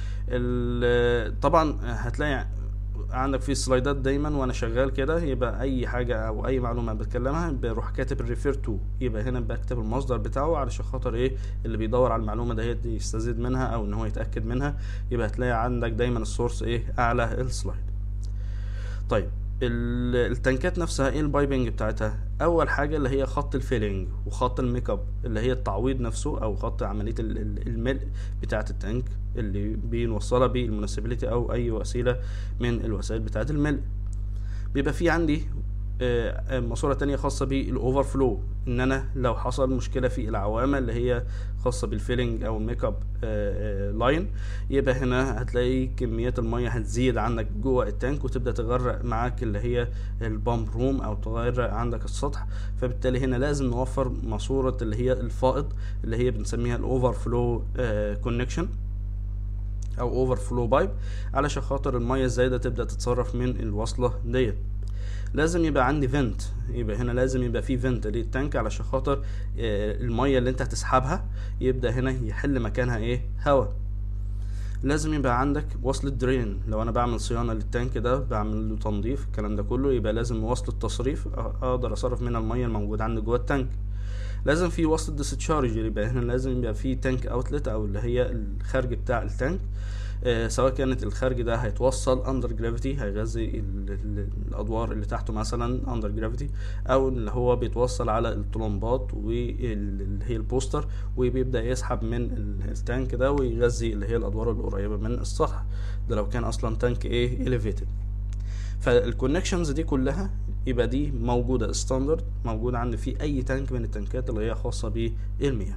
A: ال- طبعا هتلاقي عندك في سلايدات دايما وانا شغال كده يبقى اي حاجه او اي معلومه بتكلمها بروح كاتب الريفير تو يبقى هنا بكتب المصدر بتاعه علشان خاطر ايه اللي بيدور على المعلومه دهيت يستزيد منها او ان هو يتاكد منها يبقى هتلاقي عندك دايما السورس ايه اعلى السلايد طيب ال- التنكات نفسها ايه البايبنج بتاعتها اول حاجه اللي هي خط الفيلينج وخط الميك اب اللي هي التعويض نفسه او خط عمليه ال- ال- الملء بتاعه التانك اللي بنوصلها بالمناسبيليتي او اي وسيله من الوسائل بتاعه الملء بيبقى في عندي آه، آه، ماسوره تانية خاصه بالاوفر فلو ان انا لو حصل مشكله في العوامه اللي هي خاصه بالفيلينج او الميك اب لاين يبقى هنا هتلاقي كميات الميه هتزيد عندك جوه التانك وتبدا تغرق معاك اللي هي البامب روم او تغرق عندك السطح فبالتالي هنا لازم نوفر ماسوره اللي هي الفائض اللي هي بنسميها الاوفر فلو كونكشن او اوفر فلو بايب علشان خاطر الميه الزايده تبدا تتصرف من الوصله ديت لازم يبقى عندي فنت يبقى هنا لازم يبقى في فنت للتانك علشان خاطر آه، الميه اللي انت هتسحبها يبدا هنا يحل مكانها ايه هواء لازم يبقى عندك وصلة درين لو انا بعمل صيانة للتانك ده بعمل له تنظيف الكلام ده كله يبقى لازم وصلة تصريف أ- اقدر اصرف منها المية الموجودة عندي جوه التانك لازم في وصلة ديسشارج يبقى هنا لازم يبقى في تانك اوتلت او اللي هي الخارج بتاع التانك آه، سواء كانت الخارج ده هيتوصل اندر جرافيتي هيغذي ال- ال- الادوار اللي تحته مثلا اندر جرافيتي او اللي هو بيتوصل على الطلمبات واللي هي البوستر وبيبدا يسحب من ال- التانك ده ويغذي اللي هي الادوار القريبه من السطح ده لو كان اصلا تانك ايه elevated فالكونكشنز دي كلها يبقى دي موجوده ستاندرد موجوده عند في اي تانك من التانكات اللي هي خاصه بالمياه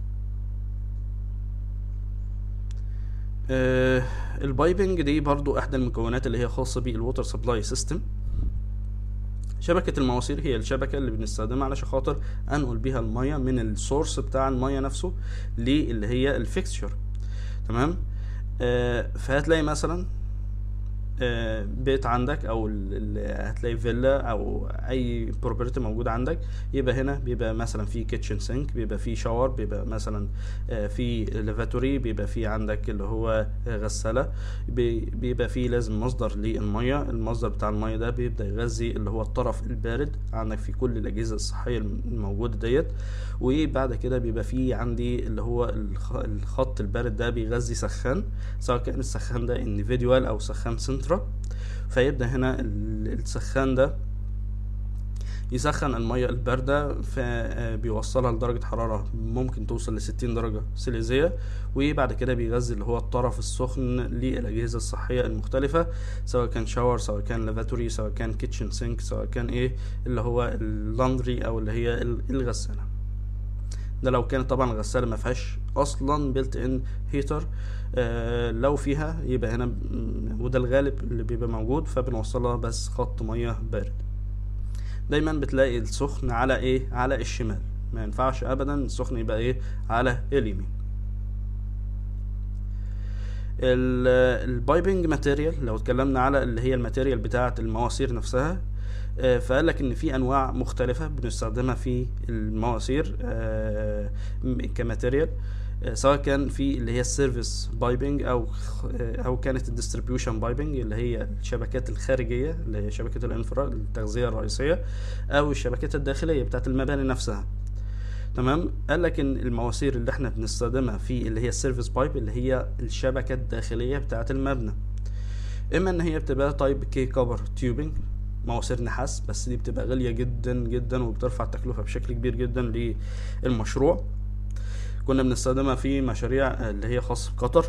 A: آه، البايبنج دي برضو احدى المكونات اللي هي خاصه بالووتر سبلاي سيستم شبكة المواسير هي الشبكة اللي بنستخدمها علشان خاطر انقل بيها المية من السورس بتاع المية نفسه للي هي الفيكستشر تمام آه فهتلاقي مثلا آه، بيت عندك او ال- ال- هتلاقي فيلا او اي بروبرتي موجود عندك يبقى هنا بيبقى مثلا في كيتشن سينك بيبقى في شاور بيبقى مثلا آه، في ليفاتوري بيبقى في عندك اللي هو آه، غسالة بي- بيبقى في لازم مصدر للمية المصدر بتاع المية ده بيبدأ يغذي اللي هو الطرف البارد عندك في كل الأجهزة الصحية الموجودة ديت وبعد كده بيبقى في عندي اللي هو الخ- الخط البارد ده بيغذي سخان سواء كان السخان ده individual او سخان سنترا فيبدأ هنا ال- السخان ده يسخن المية الباردة فبيوصلها لدرجة حرارة ممكن توصل لستين درجة سيليزية وبعد كده بيغذي اللي هو الطرف السخن للأجهزة الصحية المختلفة سواء كان شاور سواء كان لافاتوري سواء كان كيتشن سينك سواء كان ايه اللي هو اللاندري او اللي هي ال- الغسالة ده لو كانت طبعا الغسالة ما فيهاش اصلا بيلت ان هيتر آه لو فيها يبقى هنا م- وده الغالب اللي بيبقى موجود فبنوصلها بس خط مية بارد دايما بتلاقي السخن على ايه على الشمال ما ينفعش ابدا السخن يبقى ايه على اليمين ال- البايبنج ماتيريال لو اتكلمنا على اللي هي الماتيريال بتاعه المواسير نفسها آه، فقال لك ان في انواع مختلفه بنستخدمها في المواسير آه، م- كماتيريال آه، سواء كان في اللي هي السيرفيس بايبنج او خ- آه، او كانت الديستريبيوشن بايبنج اللي هي الشبكات الخارجيه اللي هي شبكه الانفرا التغذيه الرئيسيه او الشبكات الداخليه بتاعت المباني نفسها تمام قال لك ان المواسير اللي احنا بنستخدمها في اللي هي السيرفيس بايب اللي هي الشبكه الداخليه بتاعت المبنى اما ان هي بتبقى تايب كي كفر تيوبنج مواسير نحاس بس دي بتبقى غالية جدا جدا وبترفع التكلفة بشكل كبير جدا للمشروع كنا بنستخدمها في مشاريع اللي هي خاصة بقطر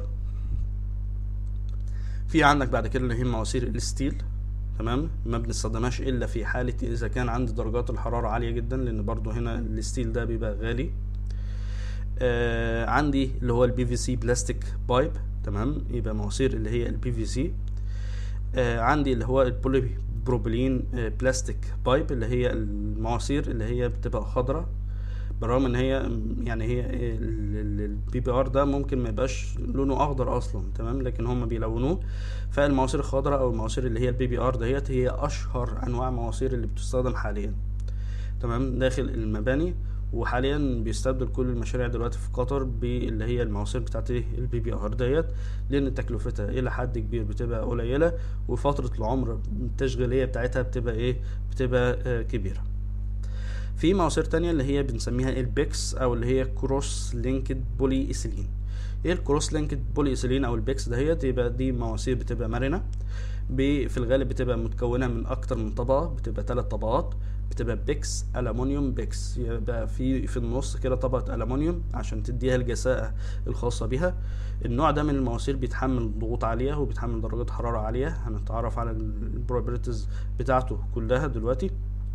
A: في عندك بعد كده اللي هي مواسير الستيل تمام ما بنستخدمهاش الا في حالة اذا كان عند درجات الحرارة عالية جدا لان برضو هنا الستيل ده بيبقى غالي آه عندي اللي هو البي في سي بلاستيك بايب تمام يبقى مواسير اللي هي البي في سي آه عندي اللي هو البولي بروبلين آه بلاستيك بايب اللي هي المواسير اللي هي بتبقى خضراء بالرغم ان هي يعني هي البي بي ار ده ممكن ما يبقاش لونه اخضر اصلا تمام لكن هم بيلونوه فالمواسير الخضراء او المواسير اللي هي البي بي ار ديت هي اشهر انواع المواسير اللي بتستخدم حاليا تمام داخل المباني وحاليا بيستبدل كل المشاريع دلوقتي في قطر باللي هي المواسير بتاعت البي بي ار ديت لان تكلفتها الى حد كبير بتبقى قليله وفتره العمر التشغيليه بتاعتها بتبقى ايه بتبقى آه كبيره في مواسير تانية اللي هي بنسميها البيكس او اللي هي كروس لينكد بولي ايثيلين ايه الكروس لينكد بولي ايثيلين او البيكس دهيت يبقى دي مواسير بتبقى مرنه في الغالب بتبقى متكونه من اكتر من طبقه بتبقى ثلاث طبقات بتبقى بيكس الومنيوم بيكس يبقى في في النص كده طبقه الومنيوم عشان تديها الجساءه الخاصه بيها النوع ده من المواسير بيتحمل ضغوط عاليه وبيتحمل درجات حراره عاليه هنتعرف على البروبرتيز بتاعته كلها دلوقتي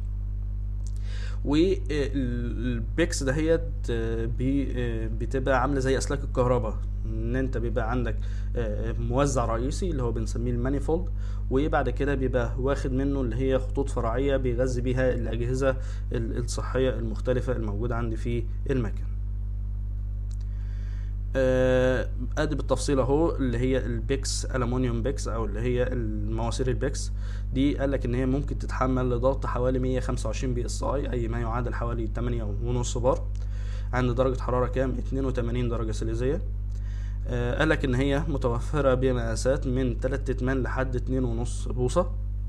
A: والبيكس دهيت بتبقى عامله زي اسلاك الكهرباء ان انت بيبقى عندك موزع رئيسي اللي هو بنسميه المانيفولد وبعد كده بيبقى واخد منه اللي هي خطوط فرعيه بيغذي بيها الاجهزه الصحيه المختلفه الموجوده عندي في المكان ادي بالتفصيل اهو اللي هي البيكس الومنيوم بيكس او اللي هي المواسير البيكس دي قال لك ان هي ممكن تتحمل لضغط حوالي 125 بي اس اي اي ما يعادل حوالي 8 ونص بار عند درجة حرارة كام 82 درجة سليزية آه قال لك ان هي متوفرة بمقاسات من 3 اتمان لحد 2 ونص بوصة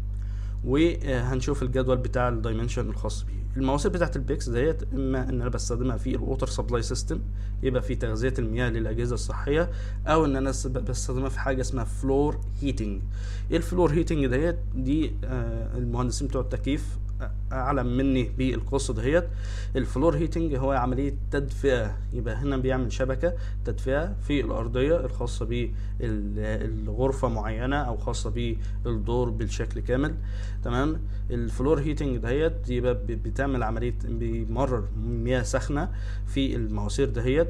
A: وهنشوف الجدول بتاع الدايمنشن الخاص بيه المواسير بتاعت البيكس ديت اما ان انا بستخدمها في الووتر سبلاي سيستم يبقى في تغذيه المياه للاجهزه الصحيه او ان انا بستخدمها في حاجه اسمها فلور هيتنج ايه الفلور هيتنج ديت دي آه المهندسين بتوع التكييف اعلم مني بالقصه دهيت الفلور هيتنج هو عمليه تدفئه يبقى هنا بيعمل شبكه تدفئه في الارضيه الخاصه بالغرفه معينه او خاصه بالدور بالشكل كامل تمام الفلور هيتنج دهيت يبقى بتعمل عمليه بيمرر مياه سخنه في المواسير دهيت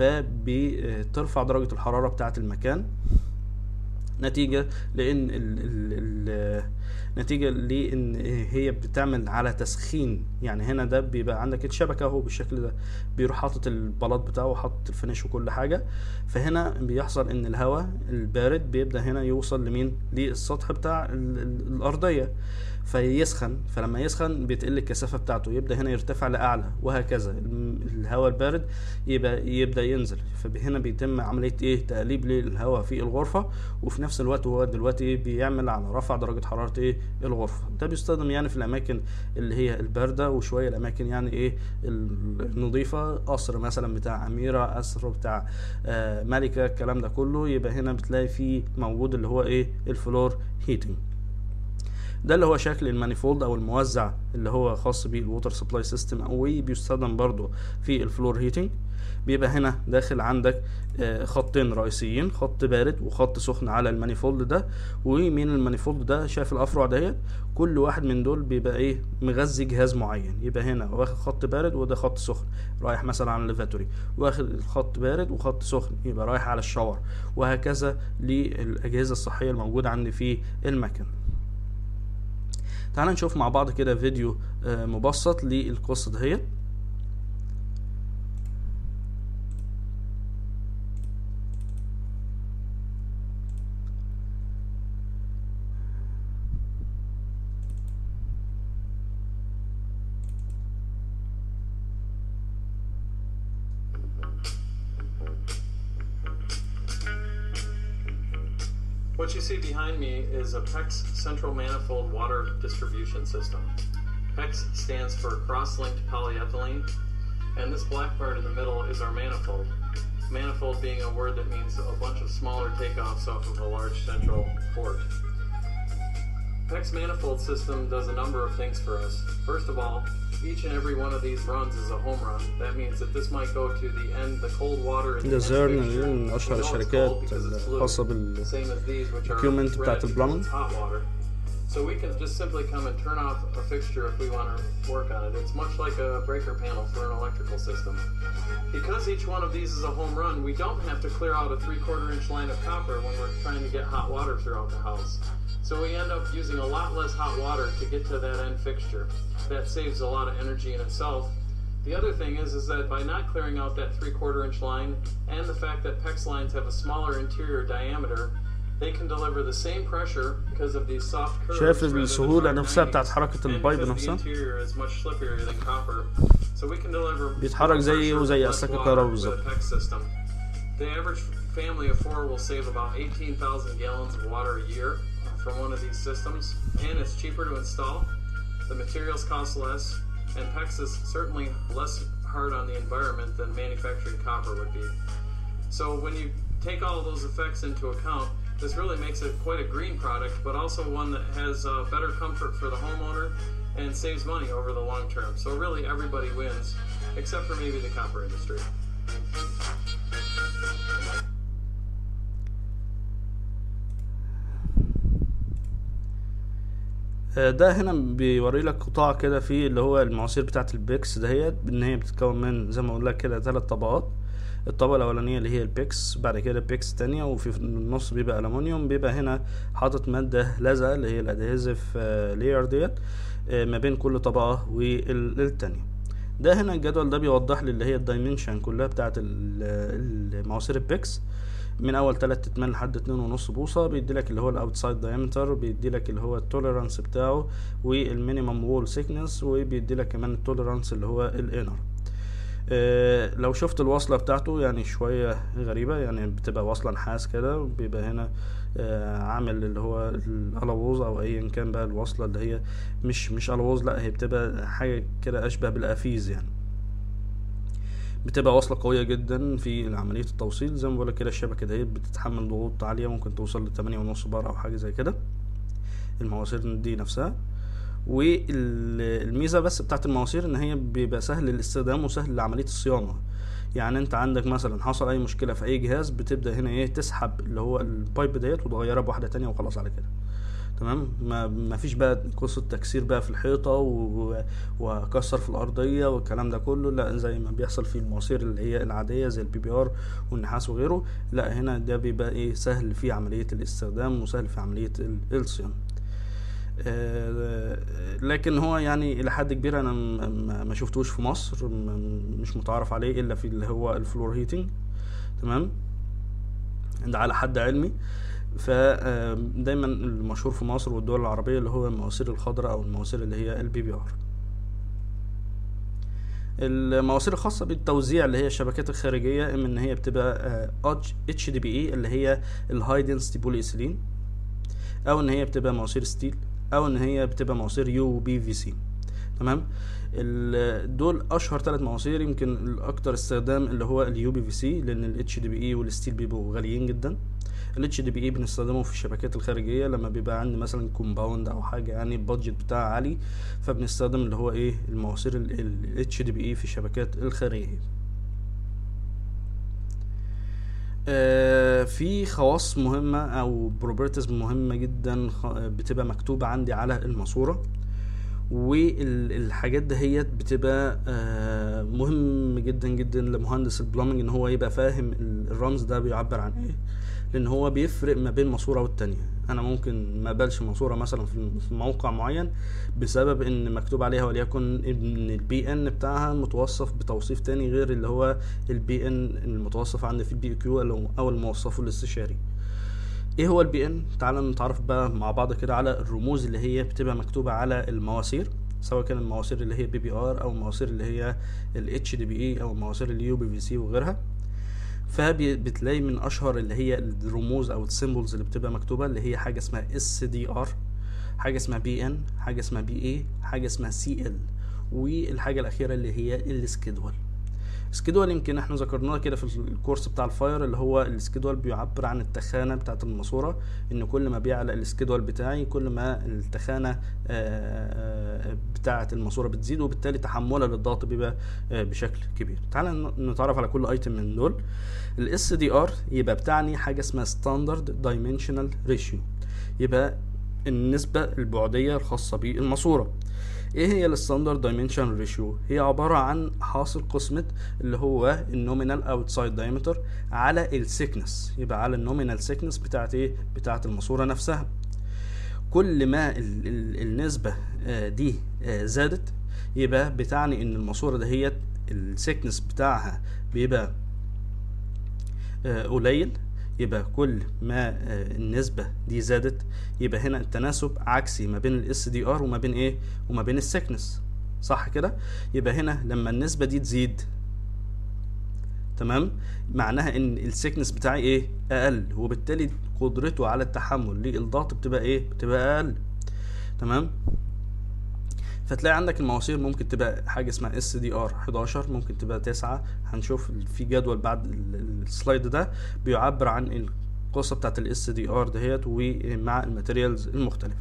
A: فبترفع درجه الحراره بتاعه المكان نتيجه لان ال ال ال نتيجة لان هي بتعمل على تسخين يعني هنا ده بيبقى عندك الشبكة اهو بالشكل ده بيروح حاطط البلاط بتاعه وحاطط الفينش وكل حاجة فهنا بيحصل ان الهواء البارد بيبدأ هنا يوصل لمين للسطح بتاع الارضية فيسخن فلما يسخن بتقل الكثافه بتاعته يبدا هنا يرتفع لاعلى وهكذا الهواء البارد يبقى يبدا ينزل فهنا بيتم عمليه ايه تقليب للهواء في الغرفه وفي نفس الوقت هو دلوقتي بيعمل على رفع درجه حراره ايه الغرفه ده بيستخدم يعني في الاماكن اللي هي البارده وشويه الاماكن يعني ايه النظيفه قصر مثلا بتاع اميره قصر بتاع آه ملكه الكلام ده كله يبقى هنا بتلاقي فيه موجود اللي هو ايه الفلور هيتنج ده اللي هو شكل المانيفولد او الموزع اللي هو خاص بالووتر سبلاي سيستم او بيستخدم برضو في الفلور هيتنج بيبقى هنا داخل عندك خطين رئيسيين خط بارد وخط سخن على المانيفولد ده ومن المانيفولد ده شايف الافرع ديت كل واحد من دول بيبقى ايه مغذي جهاز معين يبقى هنا واخد خط بارد وده خط سخن رايح مثلا على الليفاتوري واخد خط بارد وخط سخن يبقى رايح على الشاور وهكذا للاجهزه الصحيه الموجوده عندي في المكان تعال نشوف مع بعض كده فيديو مبسط للقصة دهيت
C: What you see behind me is a PEX central manifold water distribution system. PEX stands for cross-linked polyethylene, and this black part in the middle is our manifold. Manifold being a word that means a bunch of smaller takeoffs off of a large central port. PEX manifold system does a number of things for us. First of all, each and every one of these runs is a home run. That means that this might go to the end, the cold water in the
A: ده
C: end
A: زيرن
C: fixture.
A: من
C: We
A: اشهر
C: know it's cold
A: الشركات
C: because it's blue.
A: الخاصة بال
C: Same as these, which are
A: equipment
C: red
A: بتاعت
C: because
A: البلمبنج.
C: it's hot water. So we can just simply come and turn off a fixture if we want to work on it. It's much like a breaker panel for an electrical system. Because each one of these is a home run, we don't have to clear out a three quarter inch line of copper when we're trying to get hot water throughout the house. So we end up using a lot less hot water to get to that end fixture. That saves a lot of energy in itself. The other thing is, is that by not clearing out that three quarter inch line and the fact that PEX lines have a smaller interior diameter, they can deliver the same pressure because of these soft curves.
A: شايف
C: rather than
A: السهولة
C: hard
A: نفسها
C: 90s,
A: بتاعت حركة
C: and
A: البايب
C: because the
A: نفسها
C: interior is much slipperier than copper. So we can deliver
A: بيتحرك زيه
C: more pressure
A: وزي
C: with less
A: أسلاك
C: water
A: الكهرباء
C: with
A: بالظبط.
C: a PEX system. The average family of four will save about 18,000 gallons of water a year uh, from one of these systems, and it's cheaper to install. The materials cost less, and PEX is certainly less hard on the environment than manufacturing copper would be. So when you take all those effects into account, this really makes it quite a green product, but also one that has uh, better comfort for the homeowner and saves money over the long term. So really everybody wins, except for maybe the copper industry.
A: آه، ده هنا بيوري لك قطاع كده فيه اللي هو المواسير بتاعة البيكس دهيت ان هي بتتكون من زي ما اقول لك كده ثلاث طبقات الطبقة الأولانية اللي هي البيكس بعد كده بيكس تانية وفي النص بيبقى ألمونيوم بيبقى هنا حاطط مادة لزقة اللي هي الأدهيزف لاير ديت آه، ما بين كل طبقة والتانية ده هنا الجدول ده بيوضح لي اللي هي الدايمنشن كلها بتاعت ال- المواسير البيكس من اول تلات اتمان لحد اتنين ونص بوصة بيديلك اللي هو الاوتسايد دايمتر بيديلك اللي هو التوليرانس بتاعه والمينيمم وول سيكنس وبيديلك كمان التوليرانس اللي هو الانر آه، لو شفت الوصلة بتاعته يعني شوية غريبة يعني بتبقى وصلة نحاس كده بيبقى هنا آه، عامل اللي هو الألووز أو أيا كان بقى الوصلة اللي هي مش مش ألووز لأ هي بتبقى حاجة كده أشبه بالقفيز يعني بتبقى واصلة قوية جدا في عملية التوصيل زي ما بقولك كده الشبكة ديت بتتحمل ضغوط عالية ممكن توصل لتمانية ونص بار أو حاجة زي كده المواسير دي نفسها والميزة بس بتاعت المواسير ان هي بيبقى سهل الاستخدام وسهل لعملية الصيانة يعني انت عندك مثلا حصل اي مشكلة في اي جهاز بتبدأ هنا ايه تسحب اللي هو البايب ديت وتغيرها بواحدة تانية وخلاص على كده تمام ما ما فيش بقى قصة تكسير بقى في الحيطة و... وكسر في الأرضية والكلام ده كله لا زي ما بيحصل في المواسير اللي هي العادية زي البي بي ار والنحاس وغيره لا هنا ده بيبقى ايه سهل في عملية الاستخدام وسهل في عملية ال- الصيانة آه، لكن هو يعني الى حد كبير انا م- ما ما شفتوش في مصر م- مش متعرف عليه الا في اللي هو الفلور هيتنج تمام ده على حد علمي فدايما المشهور في مصر والدول العربية اللي هو المواسير الخضراء او المواسير اللي هي البي بي ار المواسير الخاصة بالتوزيع اللي هي الشبكات الخارجية اما ان هي بتبقى اتش دي بي اي اللي هي الهاي دنسيتي بولي ايثيلين او ان هي بتبقى مواسير ستيل او ان هي بتبقى مواسير يو بي في سي تمام ال- دول اشهر ثلاث مواسير يمكن الاكثر استخدام اللي هو اليو بي في سي لان الاتش دي بي اي والستيل بيبقوا غاليين جدا الاتش دي بي اي بنستخدمه في الشبكات الخارجيه لما بيبقى عندي مثلا كومباوند او حاجه يعني البادجت بتاعها عالي فبنستخدم اللي هو ايه المواسير الاتش دي بي اي في الشبكات الخارجيه آه، في خواص مهمة أو بروبرتيز مهمة جدا خ- بتبقى مكتوبة عندي على الماسورة والحاجات دهيت بتبقى آه، مهم جدا جدا لمهندس البلامنج ان هو يبقى فاهم ال- الرمز ده بيعبر عن ايه لان هو بيفرق ما بين ماسوره والتانية انا ممكن ما اقبلش ماسوره مثلا في في موقع معين بسبب ان مكتوب عليها وليكن ان البي ان بتاعها متوصف بتوصيف تاني غير اللي هو البي ان المتوصف عندي في البي كيو او الموصف الاستشاري ايه هو البي ان تعال نتعرف بقى مع بعض كده على الرموز اللي هي بتبقى مكتوبة على المواسير سواء كان المواسير اللي هي بي بي ار او المواسير اللي هي الاتش دي بي اي او المواسير اليو بي في سي وغيرها فبتلاقي من اشهر اللي هي الرموز او السيمبلز اللي بتبقى مكتوبة اللي هي حاجة اسمها اس دي ار حاجة اسمها بي ان حاجة اسمها بي اي حاجة اسمها سي ال والحاجة الاخيرة اللي هي السكيدول سكيدول يمكن احنا ذكرناه كده في الكورس بتاع الفاير اللي هو السكيدول بيعبر عن التخانه بتاعه الماسوره ان كل ما بيعلى السكيدول بتاعي كل ما التخانه بتاعه الماسوره بتزيد وبالتالي تحملها للضغط بيبقى بشكل كبير تعال نتعرف على كل ايتم من دول الاس دي ار يبقى بتعني حاجه اسمها ستاندرد دايمنشنال ريشيو يبقى النسبه البعديه الخاصه بالماسوره ايه هي الستاندرد دايمنشن ريشيو هي عباره عن حاصل قسمه اللي هو النومينال اوتسايد دايمتر على السيكنس يبقى على النومينال سيكنس بتاعت ايه بتاعت الماسوره نفسها كل ما ال ال النسبه دي زادت يبقى بتعني ان الماسوره دهيت السيكنس بتاعها بيبقى قليل يبقى كل ما النسبة دي زادت يبقى هنا التناسب عكسي ما بين الاس دي ار وما بين ايه وما بين السكنس صح كده يبقى هنا لما النسبة دي تزيد تمام معناها ان السكنس بتاعي ايه اقل وبالتالي قدرته على التحمل للضغط بتبقى ايه بتبقى اقل تمام فتلاقي عندك المواسير ممكن تبقى حاجه اسمها اس دي ار 11 ممكن تبقى 9 هنشوف في جدول بعد السلايد ده بيعبر عن القصه بتاعت الاس دي ار دهيت ومع الماتيريالز المختلفه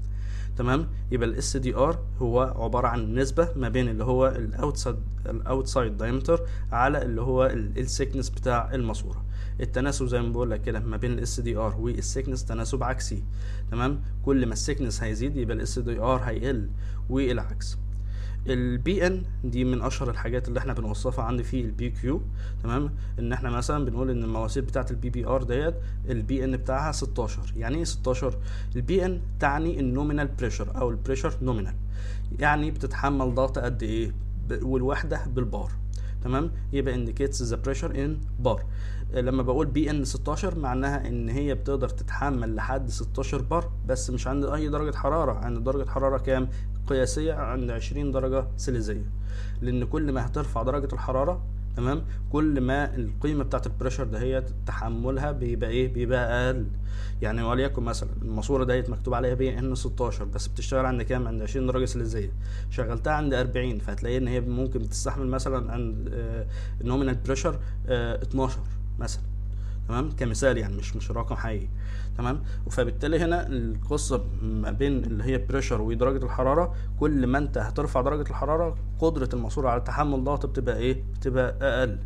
A: تمام يبقى الاس دي ار هو عباره عن نسبه ما بين اللي هو الاوتسايد الاوتسايد دايمتر على اللي هو السيكنس بتاع الماسوره التناسب زي ما بقول لك كده ما بين الاس دي ار والسيكنس تناسب عكسي تمام كل ما السيكنس هيزيد يبقى الاس دي ار هيقل والعكس البي ان دي من اشهر الحاجات اللي احنا بنوصفها عندي في البي كيو تمام ان احنا مثلا بنقول ان المواسير بتاعه البي بي ار ديت البي ان بتاعها 16 يعني ايه 16 البي ان تعني النومينال بريشر او البريشر نومينال يعني بتتحمل ضغط قد ايه والوحده بالبار تمام يبقى indicates the pressure in bar لما بقول بي ان 16 معناها ان هي بتقدر تتحمل لحد 16 بار بس مش عند اي درجه حراره عند درجه حراره كام قياسيه عند 20 درجه سيليزيه لان كل ما هترفع درجه الحراره تمام كل ما القيمه بتاعت البريشر دهيت تحملها بيبقى ايه بيبقى اقل يعني وليكن مثلا الماسوره ديت مكتوب عليها بي ان 16 بس بتشتغل عند كام عند 20 درجه سيليزيه شغلتها عند 40 فهتلاقي ان هي ممكن بتستحمل مثلا عند النومينال بريشر 12 مثلا تمام كمثال يعني مش مش رقم حقيقي تمام فبالتالي هنا القصه ما بين اللي هي بريشر ودرجه الحراره كل ما انت هترفع درجه الحراره قدره الماسوره على تحمل ضغط بتبقى ايه بتبقى اقل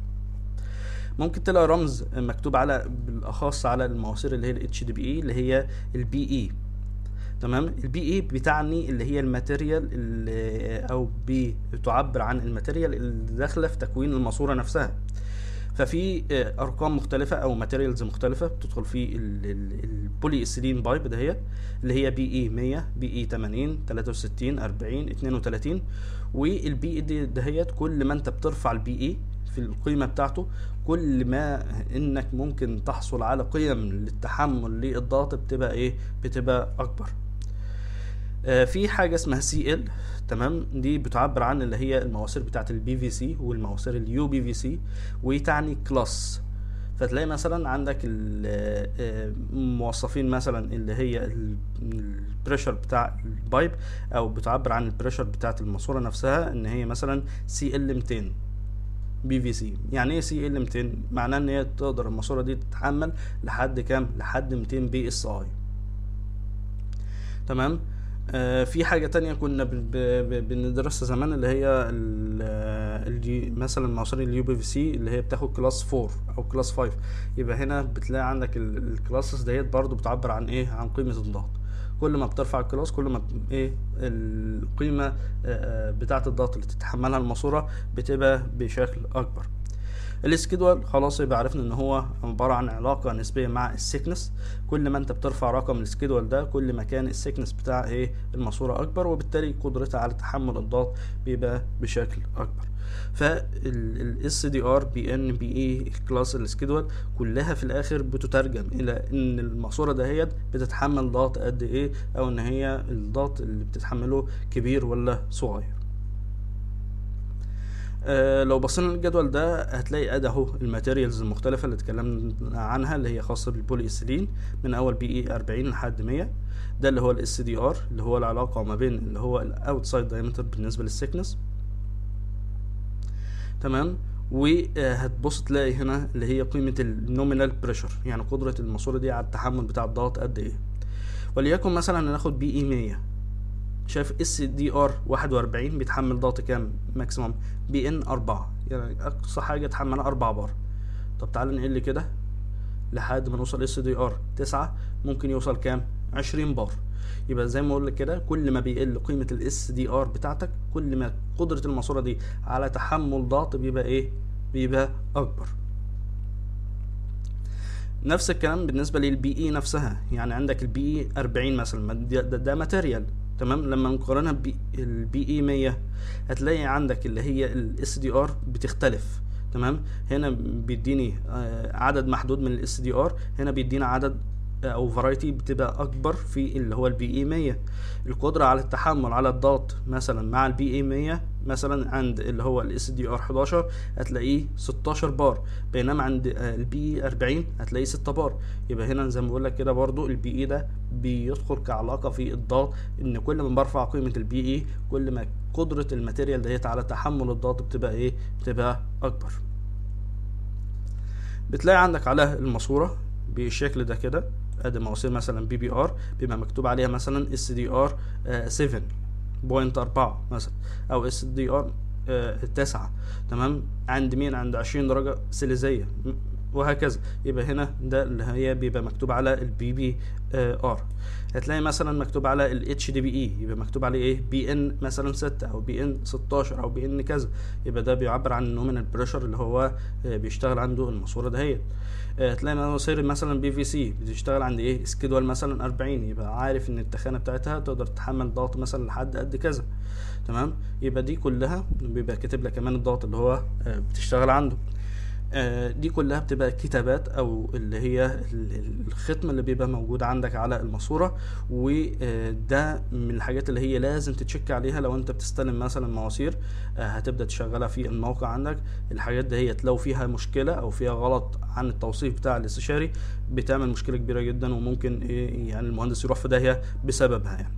A: ممكن تلاقي رمز مكتوب على بالاخص على المواسير اللي هي الاتش دي بي اي اللي هي البي اي تمام البي اي بتعني اللي هي الماتيريال اللي او بتعبر عن الماتيريال اللي داخله في تكوين الماسوره نفسها ففي ارقام مختلفه او ماتيريالز مختلفه بتدخل في البولي اسيلين بايب دهيت اللي هي بي اي 100 بي اي 80 63 40 32 والبي اي دهيت كل ما انت بترفع البي اي في القيمه بتاعته كل ما انك ممكن تحصل على قيم للتحمل للضغط بتبقى ايه بتبقى اكبر آه في حاجه اسمها سي ال تمام دي بتعبر عن اللي هي المواسير بتاعه البي في سي والمواسير اليو بي في سي وتعني كلاس فتلاقي مثلا عندك الموصفين مثلا اللي هي البريشر بتاع البايب او بتعبر عن البريشر بتاعه الماسوره نفسها ان هي مثلا سي ال 200 بي في سي يعني ايه سي ال 200 معناه ان هي تقدر الماسوره دي تتحمل لحد كام لحد 200 بي اس اي تمام آه في حاجة تانية كنا بندرسها زمان اللي هي الجي مثلا مواسير اليو بي في سي اللي هي بتاخد كلاس 4 او كلاس 5 يبقى هنا بتلاقي عندك الكلاسز ديت برضو بتعبر عن ايه عن قيمة الضغط كل ما بترفع الكلاس كل ما ايه القيمة آه بتاعة الضغط اللي تتحملها الماسورة بتبقى بشكل اكبر السكيدول خلاص يبقى عرفنا ان هو عباره عن علاقه نسبيه مع السيكنس كل ما انت بترفع رقم السكيدول ده كل ما كان السيكنس بتاع ايه الماسوره اكبر وبالتالي قدرتها على تحمل الضغط بيبقى بشكل اكبر فالاس دي ار بي ان بي اي الكلاس السكيدول كلها في الاخر بتترجم الى ان الماسوره دهيت بتتحمل ضغط قد ايه او ان هي الضغط اللي بتتحمله كبير ولا صغير آه لو بصينا للجدول ده هتلاقي ادي اهو الماتيريالز المختلفه اللي اتكلمنا عنها اللي هي خاصه بالبولي اسيلين من اول بي اي 40 لحد 100 ده اللي هو الاس دي ار اللي هو العلاقه ما بين اللي هو الاوتسايد دايمتر بالنسبه للسيكنس تمام وهتبص تلاقي هنا اللي هي قيمة النومينال بريشر يعني قدرة الماسورة دي على التحمل بتاع الضغط قد ايه وليكن مثلا ناخد بي اي 100 شايف اس دي ار 41 بيتحمل ضغط كام ماكسيموم بي ان 4 يعني اقصى حاجة تحملها 4 بار طب تعالى نقل كده لحد ما نوصل اس دي ار 9 ممكن يوصل كام 20 بار يبقى زي ما اقول لك كده كل ما بيقل قيمه الاس دي ار بتاعتك كل ما قدره الماسوره دي على تحمل ضغط بيبقى ايه بيبقى اكبر نفس الكلام بالنسبه للبي اي نفسها يعني عندك البي اي 40 مثلا ده, ده, ده ماتيريال تمام لما نقارنها بالبي اي 100 هتلاقي عندك اللي هي الاس دي ار بتختلف تمام هنا بيديني عدد محدود من الاس دي ار هنا بيدينا عدد او فرايتي بتبقى اكبر في اللي هو البي اي 100 القدره على التحمل على الضغط مثلا مع البي اي 100 مثلا عند اللي هو الاس دي ار 11 هتلاقيه 16 بار بينما عند البي اي 40 هتلاقيه 6 بار يبقى هنا زي ما بقول لك كده برضو البي اي ده بيدخل كعلاقه في الضغط ان كل ما برفع قيمه البي اي كل ما قدره الماتيريال ديت على تحمل الضغط بتبقى ايه بتبقى اكبر بتلاقي عندك على الماسوره بالشكل ده كده ادي مواسير مثلا بي بي ار بيبقى مكتوب عليها مثلا اس دي ار 7.4 مثلا او اس دي ار 9 تمام عند مين عند 20 درجه سيليزيه وهكذا يبقى هنا ده اللي هي بيبقى مكتوب على البي بي ار هتلاقي مثلا مكتوب على الاتش دي بي اي يبقى مكتوب عليه ايه بي ان مثلا 6 او بي ان 16 او بي ان كذا يبقى ده بيعبر عن النومينال بريشر اللي هو بيشتغل عنده الماسوره دهيت هتلاقي مواسير مثلا بي في سي بتشتغل عند ايه سكيدول مثلا 40 يبقى عارف ان التخانه بتاعتها تقدر تتحمل ضغط مثلا لحد قد كذا تمام يبقى دي كلها بيبقى كاتب لك كمان الضغط اللي هو بتشتغل عنده دي كلها بتبقى كتابات او اللي هي الختم اللي بيبقى موجود عندك على الماسوره وده من الحاجات اللي هي لازم تتشك عليها لو انت بتستلم مثلا مواسير هتبدا تشغلها في الموقع عندك الحاجات دهيت لو فيها مشكله او فيها غلط عن التوصيف بتاع الاستشاري بتعمل مشكله كبيره جدا وممكن ايه يعني المهندس يروح في داهيه بسببها يعني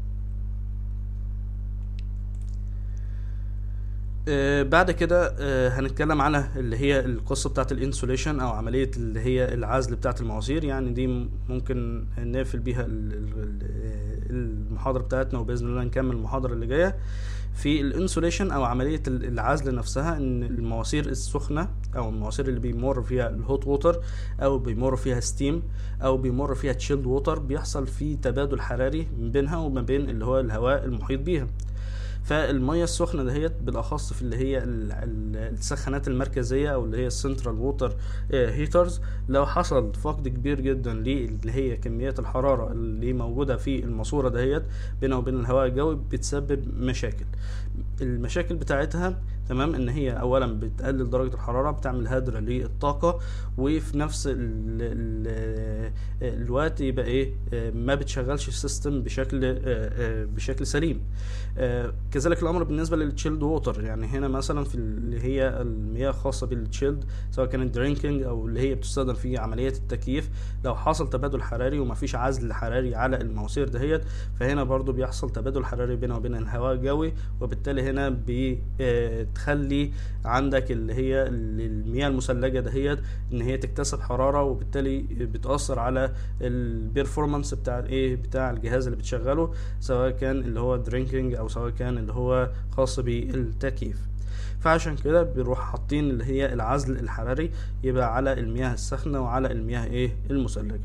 A: آه بعد كده آه هنتكلم على اللي هي القصه بتاعه الانسوليشن او عمليه اللي هي العزل بتاعه المواسير يعني دي ممكن نقفل بيها المحاضره بتاعتنا وباذن الله نكمل المحاضره اللي جايه في الانسوليشن او عمليه العزل نفسها ان المواسير السخنه او المواسير اللي بيمر فيها الهوت ووتر او بيمر فيها ستيم او بيمر فيها تشيلد ووتر بيحصل في تبادل حراري بينها وما بين اللي هو الهواء المحيط بيها فالميه السخنه دهيت بالاخص في اللي هي السخانات المركزيه او اللي هي السنترال ووتر هيترز لو حصل فقد كبير جدا للي هي كميات الحراره اللي موجوده في الماسوره دهيت بينها وبين الهواء الجوي بتسبب مشاكل المشاكل بتاعتها تمام ان هي اولا بتقلل درجه الحراره بتعمل هدر للطاقه وفي نفس ال ال الوقت يبقى ايه ما بتشغلش السيستم بشكل بشكل سليم كذلك الامر بالنسبه للتشيلد ووتر يعني هنا مثلا في اللي هي المياه الخاصه بالتشيلد سواء كانت درينكينج او اللي هي بتستخدم في عمليات التكييف لو حصل تبادل حراري ومفيش عزل حراري على المواسير دهيت فهنا برضو بيحصل تبادل حراري بينه وبين الهواء الجوي وبالتالي هنا بتخلي عندك اللي هي المياه المثلجه دهيت ان هي تكتسب حراره وبالتالي بتاثر على البيرفورمانس بتاع ايه بتاع الجهاز اللي بتشغله سواء كان اللي هو درينكينج او سواء كان اللي هو خاص بالتكييف فعشان كده بنروح حاطين اللي هي العزل الحراري يبقى على المياه السخنه وعلى المياه ايه المثلجه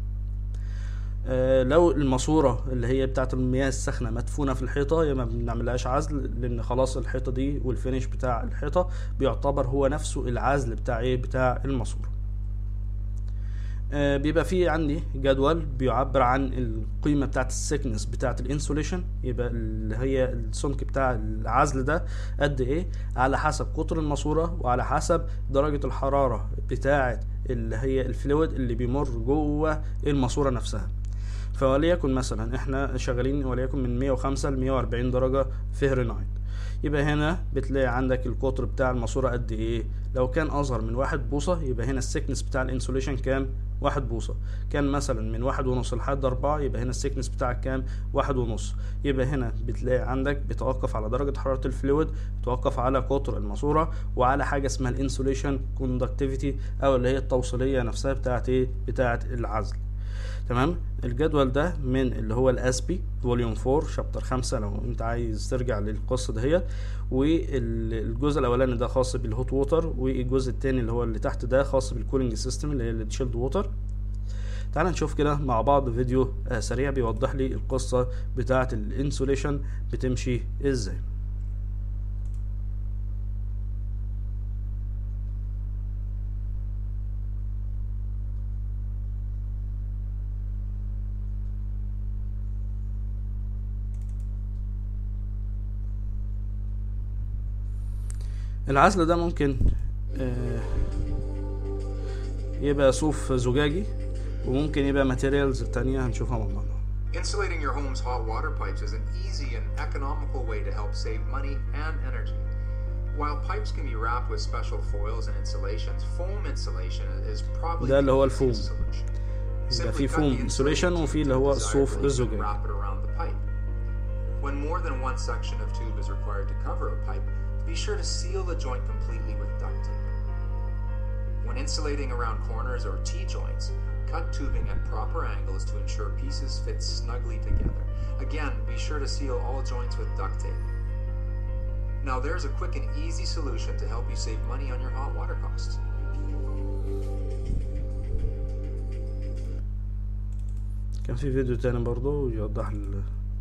A: آه لو الماسوره اللي هي بتاعه المياه السخنه مدفونه في الحيطه يبقى ما بنعملهاش عزل لان خلاص الحيطه دي والفينش بتاع الحيطه بيعتبر هو نفسه العزل بتاع ايه بتاع الماسوره آه بيبقى فيه عندي جدول بيعبر عن القيمة بتاعة السكنس بتاعة الانسوليشن يبقى اللي هي السمك بتاع العزل ده قد ايه على حسب قطر الماسورة وعلى حسب درجة الحرارة بتاعة اللي هي الفلويد اللي بيمر جوه الماسورة نفسها فوليكن مثلا احنا شغالين وليكن من 105 ل 140 درجة فهرنايت يبقى هنا بتلاقي عندك القطر بتاع الماسورة قد ايه لو كان اصغر من واحد بوصة يبقى هنا السكنس بتاع الانسوليشن كام واحد بوصة كان مثلا من واحد ونص لحد أربعة يبقى هنا السكنس بتاعك كام واحد ونص يبقى هنا بتلاقي عندك بتوقف على درجة حرارة الفلويد بتوقف على قطر الماسورة وعلى حاجة اسمها الانسوليشن كوندكتيفيتي أو اللي هي التوصيلية نفسها بتاعت ايه بتاعت العزل تمام الجدول ده من اللي هو الاسبي فوليوم 4 شابتر 5 لو انت عايز ترجع للقصه دهيت والجزء الاولاني ده خاص بالهوت ووتر والجزء التاني اللي هو اللي تحت ده خاص بالكولينج سيستم اللي هي التشيلد ووتر تعال نشوف كده مع بعض فيديو آه سريع بيوضح لي القصه بتاعه الانسوليشن بتمشي ازاي العزل ده ممكن آه يبقى صوف زجاجي وممكن يبقى ماتيريالز تانية هنشوفها مع بعض
D: Insulating your home's hot water pipes is an easy and economical way to help save money and energy. While pipes can be wrapped with special foils and insulations, foam insulation is probably
A: ده اللي هو
D: the
A: الفوم.
D: easiest solution.
A: يبقى
D: Simply
A: في
D: cut
A: فوم
D: the
A: insulation
D: insulating
A: وفي
D: tube
A: اللي
D: to
A: هو
D: the
A: الصوف
D: desired length and
A: الزجاجي.
D: wrap it around the pipe. When more than one section of tube is required to cover a pipe, be sure to seal the joint completely with duct tape. When insulating around corners or T-joints, cut tubing at proper angles to ensure pieces fit snugly together. Again, be sure to seal all joints with duct tape. Now there's a quick and easy solution to help you save money on your hot water costs.
A: كان في فيديو تاني برضه يوضح ال...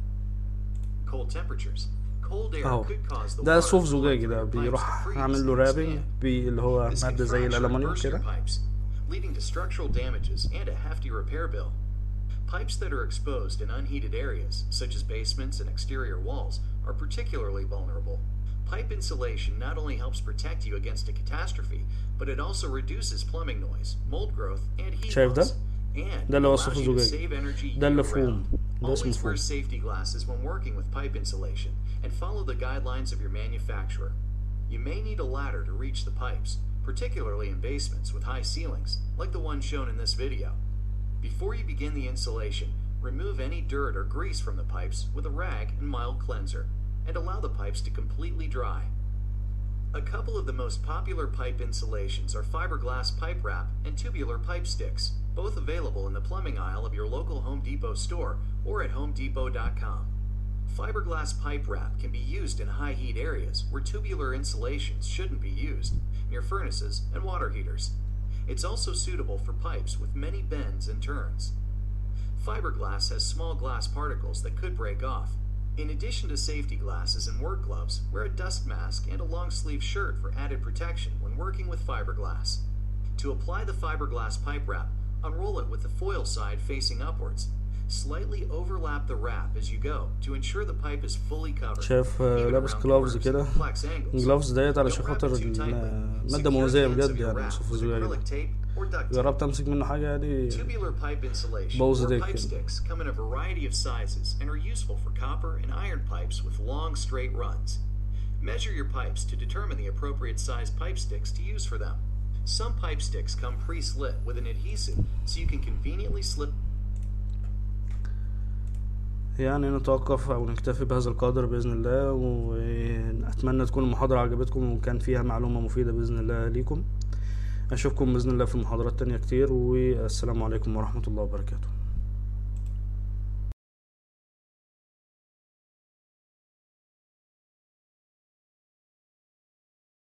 E: cold temperatures. Cold air
A: اهو
E: could cause the
A: ده
E: water
A: صوف
E: flowing
A: زجاجي
E: through
A: ده
E: your pipes to
A: بيروح
E: freeze
A: عامل له
E: and
A: رابنج
E: expand.
A: اللي هو
E: This can
A: مادة زي
E: fracture and
A: الألمنيوم
E: burst your
A: كده
E: pipes, leading to structural damages and a hefty repair bill. Pipes that are exposed in unheated areas, such as basements and exterior walls, are particularly vulnerable. Pipe insulation not only helps protect you against a catastrophe, but it also reduces plumbing noise, mold growth, and heat
A: شايف ده؟
E: loss. And
A: ده اللي هو
E: allows
A: الصوف
E: you to
A: الزجاجي.
E: save energy
A: ده اللي
E: year
A: فوم.
E: round.
A: ده اسمه
E: Always
A: فوم.
E: wear safety glasses when working with pipe insulation and follow the guidelines of your manufacturer. You may need a ladder to reach the pipes, particularly in basements with high ceilings, like the one shown in this video. Before you begin the insulation, remove any dirt or grease from the pipes with a rag and mild cleanser, and allow the pipes to completely dry. A couple of the most popular pipe insulations are fiberglass pipe wrap and tubular pipe sticks, both available in the plumbing aisle of your local Home Depot store or at homedepot.com. Fiberglass pipe wrap can be used in high heat areas where tubular insulations shouldn't be used, near furnaces and water heaters. It's also suitable for pipes with many bends and turns. Fiberglass has small glass particles that could break off. In addition to safety glasses and work gloves, wear a dust mask and a long sleeve shirt for added protection when working with fiberglass. To apply the fiberglass pipe wrap, unroll it with the foil side facing upwards. Slightly overlap the wrap as you go to ensure the pipe is fully covered.
A: شاف آه،
E: Even
A: لابس
E: around
A: gloves
E: corners
A: كده.
E: and complex angles.
A: الجلافز ديت علشان
E: Don't wrap
A: خاطر
E: it too tightly.
A: ال- مادة
E: Secure
A: مؤذية
E: the ends
A: بجد
E: of your
A: يعني
E: wrap
A: الصوف
E: with
A: الزجاجي
E: acrylic
A: ده
E: tape or duct tape.
A: جربت امسك منه حاجة دي
E: Tubular pipe insulation
A: Bowls
E: or
A: of
E: pipe
A: dick.
E: sticks come in a variety of sizes and are useful for copper and iron pipes with long straight runs. Measure your pipes to determine the appropriate size pipe sticks to use for them. Some pipe sticks come pre-slit with an adhesive so you can conveniently slip
A: يعني نتوقف او نكتفي بهذا القدر باذن الله واتمنى تكون المحاضره عجبتكم وكان فيها معلومه مفيده باذن الله ليكم اشوفكم باذن الله في محاضرات تانية كتير والسلام عليكم ورحمه الله وبركاته